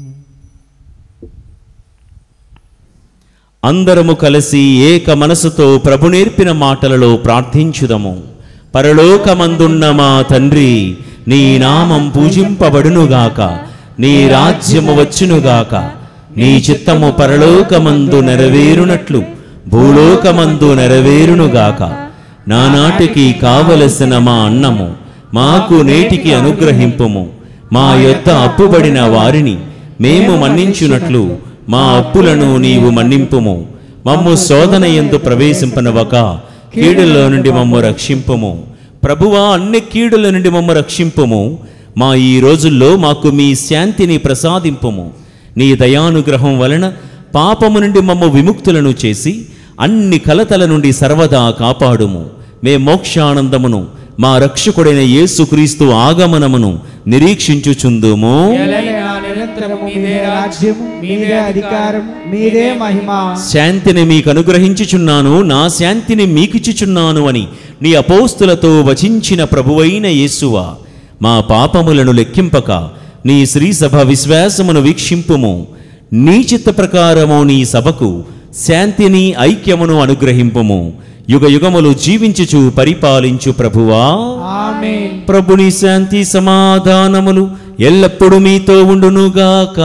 అందరము కలిసి ఏక మనసుతో ప్రభు నేర్పిన మాటలలో ప్రార్థించుదము పరలోకమందున్న మా తండ్రి నీ నామం పూజింపబడునుగాక నీ రాజ్యము వచ్చునుగాక నీ చిత్తము పరలోకమందు నెరవేరునట్లు భూలోకమందు నెరవేరునుగాక నానాటికి కావలసిన మా అన్నము మాకు నేటికి అనుగ్రహింపుము మా యొద్ద అప్పుబడిన వారిని మేము మన్నించునట్లు మా అప్పులను నీవు మన్నింపుము మమ్ము శోధన ఎందు ప్రవేశింపనవక కీడుల నుండి మమ్ము రక్షింపుము ప్రభువా అన్ని కీడుల నుండి మమ్ము రక్షింపుము మా ఈ రోజుల్లో మాకు మీ శాంతిని ప్రసాదింపుము నీ దయానుగ్రహం వలన పాపము నుండి మమ్ము విముక్తులను చేసి అన్ని కలతల నుండి సర్వదా కాపాడుము మే మోక్షానందమును మా రక్షకుడైన యేసుక్రీస్తు ఆగమనమును నిరీక్షించుచుందుము ఎలయనా నిరంతరము మీదే రాజ్యము మీదే అధికారం మీదే మహిమ శాంతిని మీకు అనుగ్రహించుచున్నాను నా శాంతిని మీకిచ్చుచున్నాను అని నీ అపోస్తులతో వచించిన ప్రభువైన యేసువా మా పాపములను లెక్కింపక నీ శ్రీ సభ విశ్వాసమును వీక్షింపుము నీ చిత్త ప్రకారము నీ సభకు శాంతిని ఐక్యమును అనుగ్రహింపుము యుగ యుగములు జీవించుచు పరిపాలించు ప్రభువా ఆమేన్ ప్రభుని శాంతి సమాధానములు ఎల్లప్పుడూ మీతో ఉండునుగాక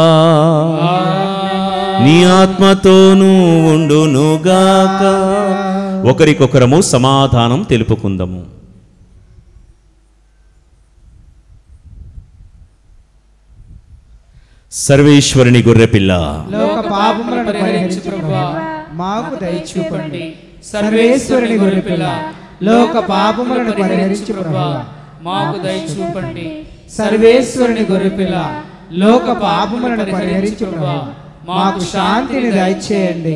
నీ ఆత్మతోనూ ఉండునుగాక ఒకరికొకరము సమాధానం తెలుపుకుందాము సర్వేశ్వరుని గొర్రెపిల్ల లోక పాపములను పరిహరించు ప్రభువా మాకు దయచూపండి సర్వేశ్వరుని గొర్రెపిల్ల లోక పాపములను పరిహరించు ప్రభువా మాకు దయచూపండి సర్వేశ్వరుని గొర్రెపిల్ల లోక పాపములను పరిహరించు ప్రభువా మాకు శాంతిని దయచేయండి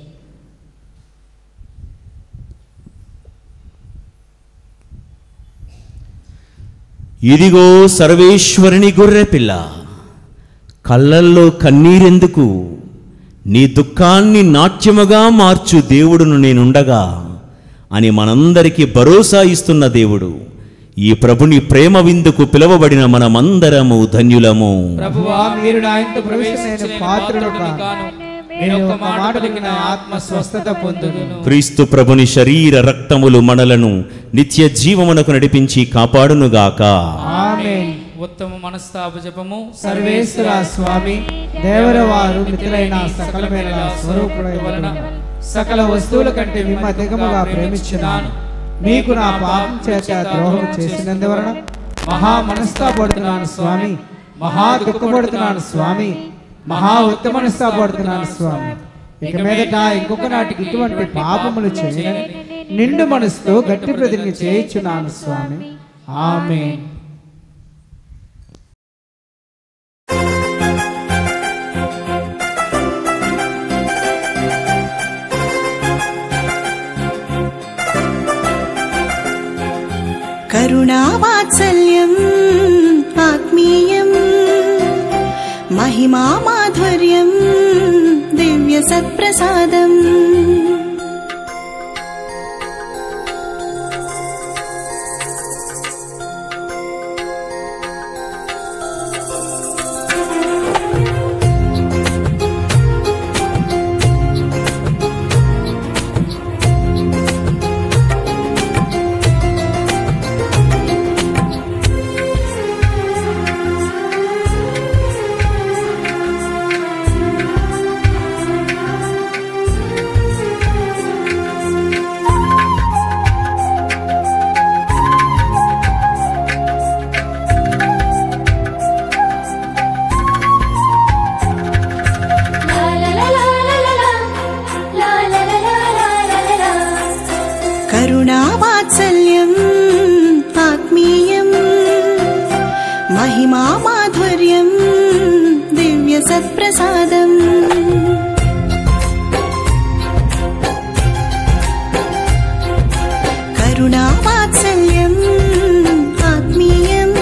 ఇదిగో సర్వేశ్వరుని గొర్రె పిల్ల కళ్ళల్లో కన్నీరెందుకు నీ దుఃఖాన్ని నాట్యముగా మార్చు దేవుడును నేనుండగా అని మనందరికీ భరోసా ఇస్తున్న దేవుడు ఈ ప్రభుని ప్రేమ విందుకు పిలువబడిన మనమందరము ధన్యులము ప్రభువా మీరు నా ఇంట ప్రవేశించిన పాత్రలు కాను మీరు ఒక మాట పలికిన ఆత్మ స్వస్థత పొందును క్రీస్తు ప్రభుని శరీర రక్తములు మనలను నిత్య జీవమునకు నడిపించి కాపాడునుగాక ఆమేన్ ఉత్తమ మనస్తాప జపము సర్వేశ్వర స్వామి దేవర వారు మిత్రులైన సకలమైన స్వరూపుడైన సకల వస్తువుల కంటే మిమ్మ అధికముగా ప్రేమించున్నాను మీకు నా పాపం చేత ద్రోహం చేసినందువలన మహా మనస్తాపడుతున్నాను స్వామి మహా దుఃఖపడుతున్నాను స్వామి మహా ఉత్తమ మనస్తాపడుతున్నాను స్వామి ఇక మీదట ఇంకొక నాటికి ఇటువంటి పాపములు చేయని నిండు మనసుతో గట్టి ప్రతిజ్ఞ చేయించున్నాను స్వామి ఆమేన్ కరుణావాత్సల్యం ఆత్మీయం మహిమా మాధుర్యం దివ్య సత్ప్రసాదం కరుణావాత్సల్యం ఆత్మీయం మహిమా మాధుర్యం దివ్య సత్ప్రసాదం కరుణావాత్సల్యం ఆత్మీయం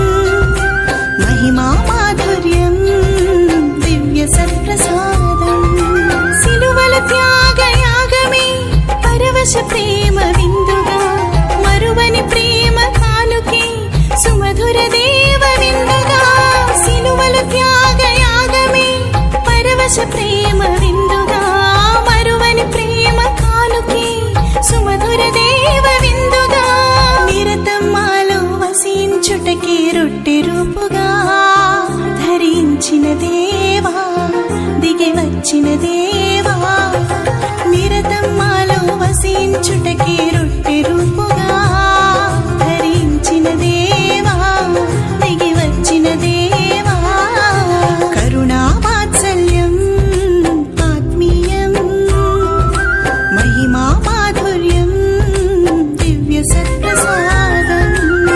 మహిమా మాధుర్యం దివ్య సత్ప్రసాదం సిలువల త్యాగయాగమే పరవశ ప్రేమ విందుగా మరువని ప్రేమ కానుకే సుమధుర దేవ విందుగా సిలువల త్యాగయాగమే పరవశ ప్రేమ విందుగా మరువని ప్రేమ కానుకే సుమధుర దేవ విందుగా నిరతం మాలో వసించుటకే రొట్టె రూపుగా ధరించిన దేవా దిగి వచ్చిన దేవా నిరతం మాలో వసించుటకే రొట్టె రూపుగా ధరించిన దేవా దిగి వచ్చిన దేవా కరుణా వాత్సల్యం ఆత్మీయం మహిమా మాధుర్యం దివ్య సత్ప్రసాదం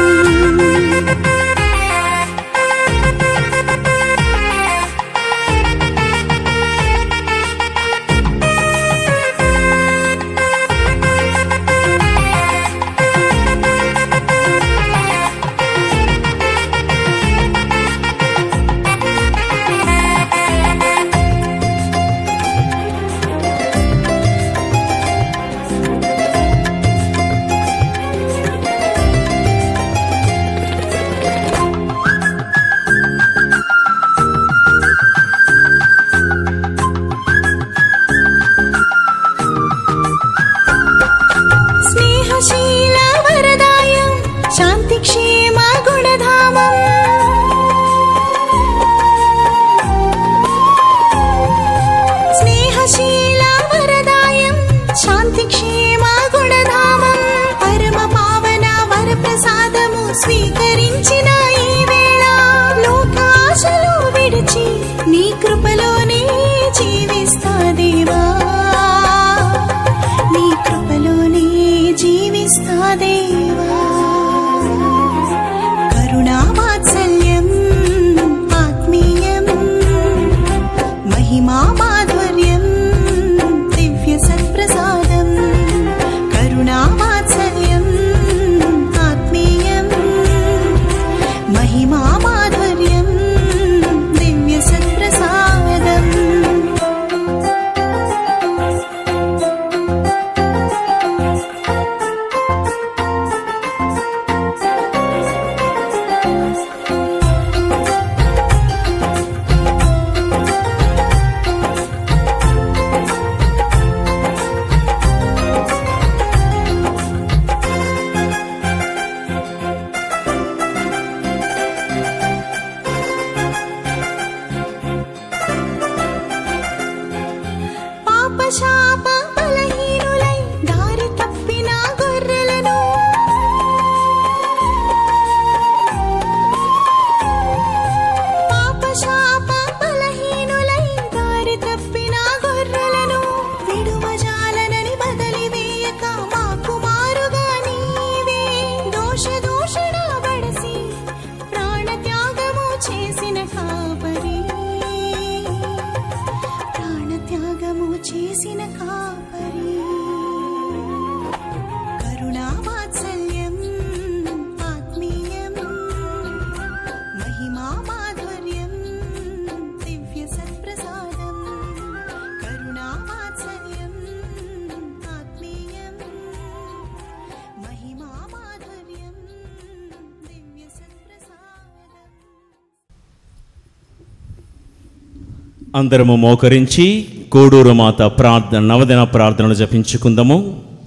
స్నేహశీల వరదాయం శాంతి క్షేమ గుణధామం స్నేహశీల వరదాయం శాంతి క్షేమ గుణధామం పరమ పావన వరప్రసాదము స్వీకరించిన ఈ వేళ లోకాశలు విడిచి నీ కృపలోనే జీవిస్తా దేవా నీ కృపలోనే జీవిస్తా దేవా కరుణా వాత్సల్యం ఆత్మీయం మహిమా అందరము మోకరించి కోడూరు మాత ప్రార్థన నవదిన ప్రార్థనలు జపించుకుందాము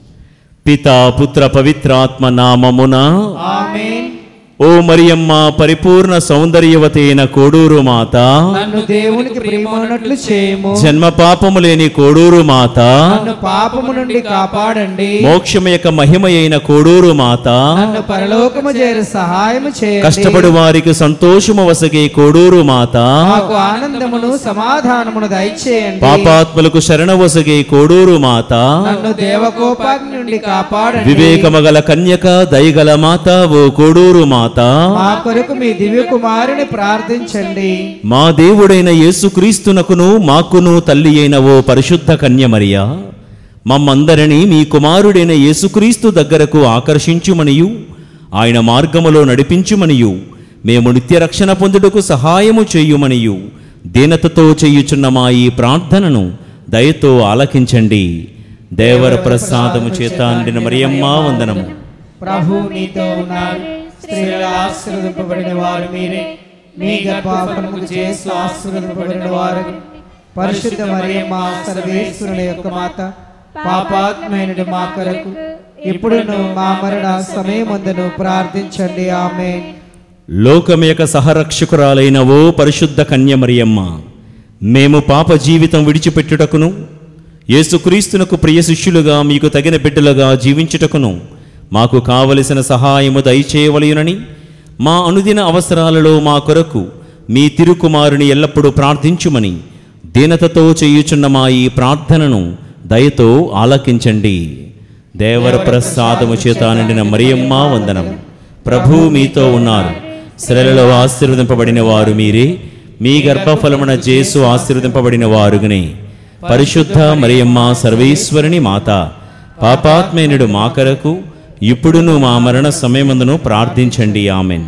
పితా పుత్ర పవిత్రాత్మ నామమున ఆమేన్ ఓ మరియమ్మ పరిపూర్ణ సౌందర్యవతైన కోడూరు మాత నన్ను దేవునికి ప్రియమైనట్లు చేయము జన్మ పాపము లేని కోడూరు మాత నన్ను పాపము నుండి కాపాడండి మోక్షం యొక్క మహిమ అయిన కోడూరు మాత నన్ను పరలోకము చేరి సహాయము చేయండి కష్టపడు వారికి సంతోషము వసగే కోడూరు మాత మాకు ఆనందమును సమాధానమును దయచేయండి పాపాత్మలకు శరణ వసగే కోడూరు మాత నన్ను దేవకోపాగ్ని నుండి కాపాడండి వివేకమగల కన్యక దయగల మాత ఓ కోడూరు మాత మా కొరకు మీ దివ్య కుమారుని ప్రార్థించండి మా దేవుడైన యేసుక్రీస్తునకును మాకును తల్లి అయిన ఓ పరిశుద్ధ కన్యమరియ మమ్మందరినీ మీ కుమారుడైన యేసుక్రీస్తు దగ్గరకు ఆకర్షించుమనియు ఆయన మార్గములో నడిపించుమనియు మేము నిత్య రక్షణ పొందుటకు సహాయము చేయుమనియు దీనతతో చేయుచున్న మా ఈ ప్రార్థనను దయతో ఆలకించండి దేవర ప్రసాదము చేత నిండిన మరియమ్మ వందనము ప్రభు నీతో ఉన్నారు స్త్రీలు ఆశీర్వదింపబడిన వారు మీరే మీ గర్భఫలముకు చేసి ఆశీర్వదింపబడిన వారు పరిశుద్ధ మరియమ్మ సర్వేశ్వరుని యొక్క మాత పాపాత్మైన మా కొరకు ఇప్పుడును మా మరణ సమయమందును ప్రార్థించండి ఆమె లోకం యొక్క సహరక్షకురాలైన ఓ పరిశుద్ధ కన్యమరియమ్మ మేము పాప జీవితం విడిచిపెట్టుటకును యేసుక్రీస్తునకు ప్రియ శిష్యులుగా మీకు తగిన బిడ్డలుగా జీవించుటకును మాకు కావలసిన సహాయము దయచేయవలయునని మా అనుదిన అవసరాలలో మా కొరకు మీ తిరుకుమారుని ఎల్లప్పుడూ ప్రార్థించుమని దీనతతో చేయుచున్న మా ఈ ప్రార్థనను దయతో ఆలకించండి దేవర ప్రసాదము చేత నిండిన మరియమ్మ వందనం ప్రభు మీతో ఉన్నారు స్త్రీలలో ఆశీర్వదింపబడిన వారు మీరే మీ గర్భఫలమున జేసు ఆశీర్వదింపబడిన వారుగనే పరిశుద్ధ మరియమ్మ సర్వేశ్వరుని మాత పాపాత్మేనుడు మా కొరకు ఇప్పుడును మా మరణ సమయమందును ప్రార్థించండి ఆమెన్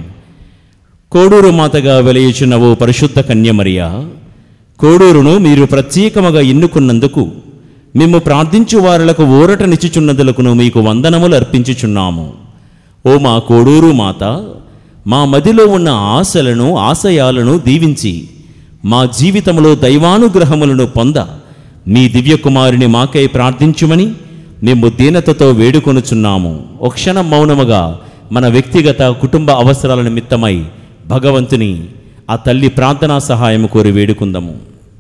కోడూరు మాతగా వెలయుచున్న ఓ పరిశుద్ధ కన్యమరియ కోడూరును మీరు ప్రత్యేకముగా ఎన్నుకున్నందుకు మేము ప్రార్థించు వారులకు ఊరటనిచ్చుచున్నదులకును మీకు వందనములు అర్పించుచున్నాము ఓ మా కోడూరు మాత మా మదిలో ఉన్న ఆశలను ఆశయాలను దీవించి మా జీవితంలో దైవానుగ్రహములను పొంద మీ దివ్యకుమారుని మాకై ప్రార్థించుమని మేము దీనతతో వేడుకొనుచున్నాము ఒక క్షణం మౌనముగా మన వ్యక్తిగత కుటుంబ అవసరాల నిమిత్తమై భగవంతుని ఆ తల్లి ప్రార్థనా సహాయం కోరి వేడుకుందాము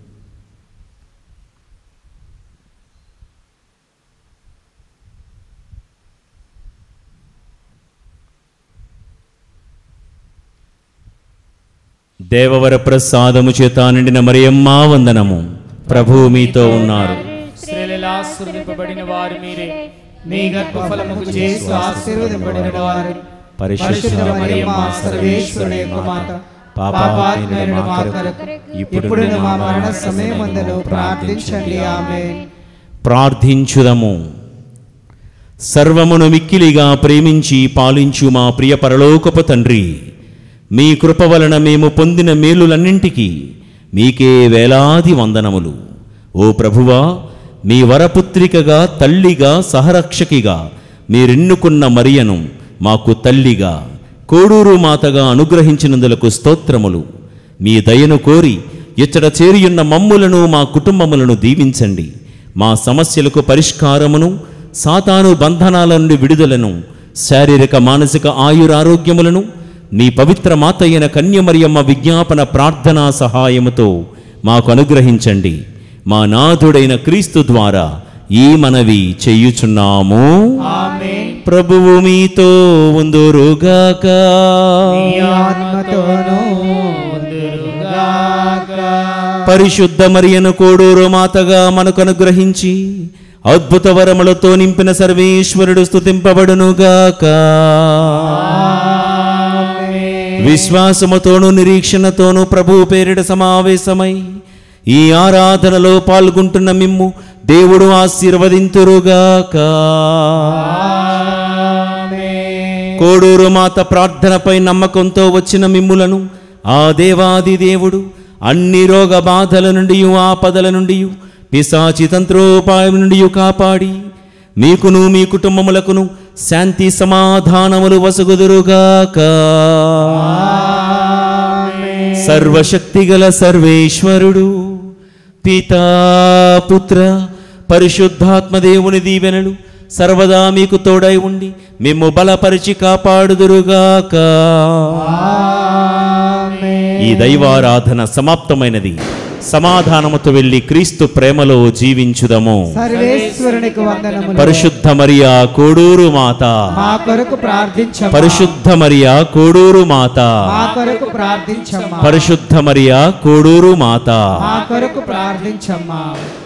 దేవవర ప్రసాదము చేత నిండిన మరియమ్మ వందనము ప్రభు మీతో ఉన్నారు స్త్రీలలో ఆశీర్వదింపబడిన వారు మీరే మీ గర్భఫలముకు చేసి ఆశీర్వదింపబడిన వారు పరిశుద్ధ పరిశుద్ధ మరియమ్మ సర్వేశ్వరుని యొక్క మాత పాపాత్మైన మా కొరకు ఇప్పుడు మా మరణ సమయమందును ప్రార్థించండి ఆమె ప్రార్థించుదము సర్వమును మిక్కిలిగా ప్రేమించి పాలించు మా ప్రియ పరలోకపు తండ్రి మీ కృప వలన మేము పొందిన మేలులన్నింటికీ మీకే వేలాది వందనములు ఓ ప్రభువా మీ వరపుత్రికగా తల్లిగా సహరక్షకిగా మీరెన్నుకున్న మరియను మాకు తల్లిగా కోడూరు మాతగా అనుగ్రహించినందులకు స్తోత్రములు మీ దయను కోరి ఇచ్చట చేరియున్న మమ్ములను మా కుటుంబములను దీవించండి మా సమస్యలకు పరిష్కారమును సాతాను బంధనాల నుండి విడుదలను శారీరక మానసిక ఆయురారోగ్యములను మీ పవిత్ర మాత అయిన కన్యమరియమ్మ విజ్ఞాపన ప్రార్థనా సహాయముతో మాకు అనుగ్రహించండి మా నాథుడైన క్రీస్తు ద్వారా ఈ మనవి చేయుచున్నాము ప్రభువు మీతో ఉందురుగాక మీ ఆత్మతోనూ ఉందురుగాక. పరిశుద్ధ మరియను కోడూరు మాతగా మనకు అనుగ్రహించి అద్భుత వరములతో నింపిన సర్వేశ్వరుడు స్తుతింపబడునుగాక విశ్వాసముతోను నిరీక్షణతోను ప్రభు పేరిట సమావేశమై ఈ ఆరాధనలో పాల్గొంటున్న మిమ్ము దేవుడు ఆశీర్వదింతురుగాక కోడూరు మాత ప్రార్థనపై నమ్మకంతో వచ్చిన మిమ్ములను ఆ దేవాది దేవుడు అన్ని రోగ బాధల నుండి ఆపదల నుండి పిశాచి తంత్రోపాయం నుండి కాపాడి మీకును మీ కుటుంబములకును శాంతి సమాధానములు వసగుదురుగాక సర్వశక్తిగల సర్వేశ్వరుడు పితా పుత్ర పరిశుద్ధాత్మ దేవుని దీవెనలు సర్వదా మీకు తోడై ఉండి మేము బలపరిచి కాపాడుదురుగాక ఈ దైవారాధన సమాప్తమైనది సమాధానముతో వెళ్ళి క్రీస్తు ప్రేమలో జీవించుదము సర్వేశ్వరునికి వందనములు పరిశుద్ధ మరియా కోడూరు మాత మా కొరకు ప్రార్థించమ్మా పరిశుద్ధ మరియా కోడూరు మాత మా కొరకు ప్రార్థించమ్మా పరిశుద్ధ మరియా కోడూరు మాత మా కొరకు ప్రార్థించమ్మా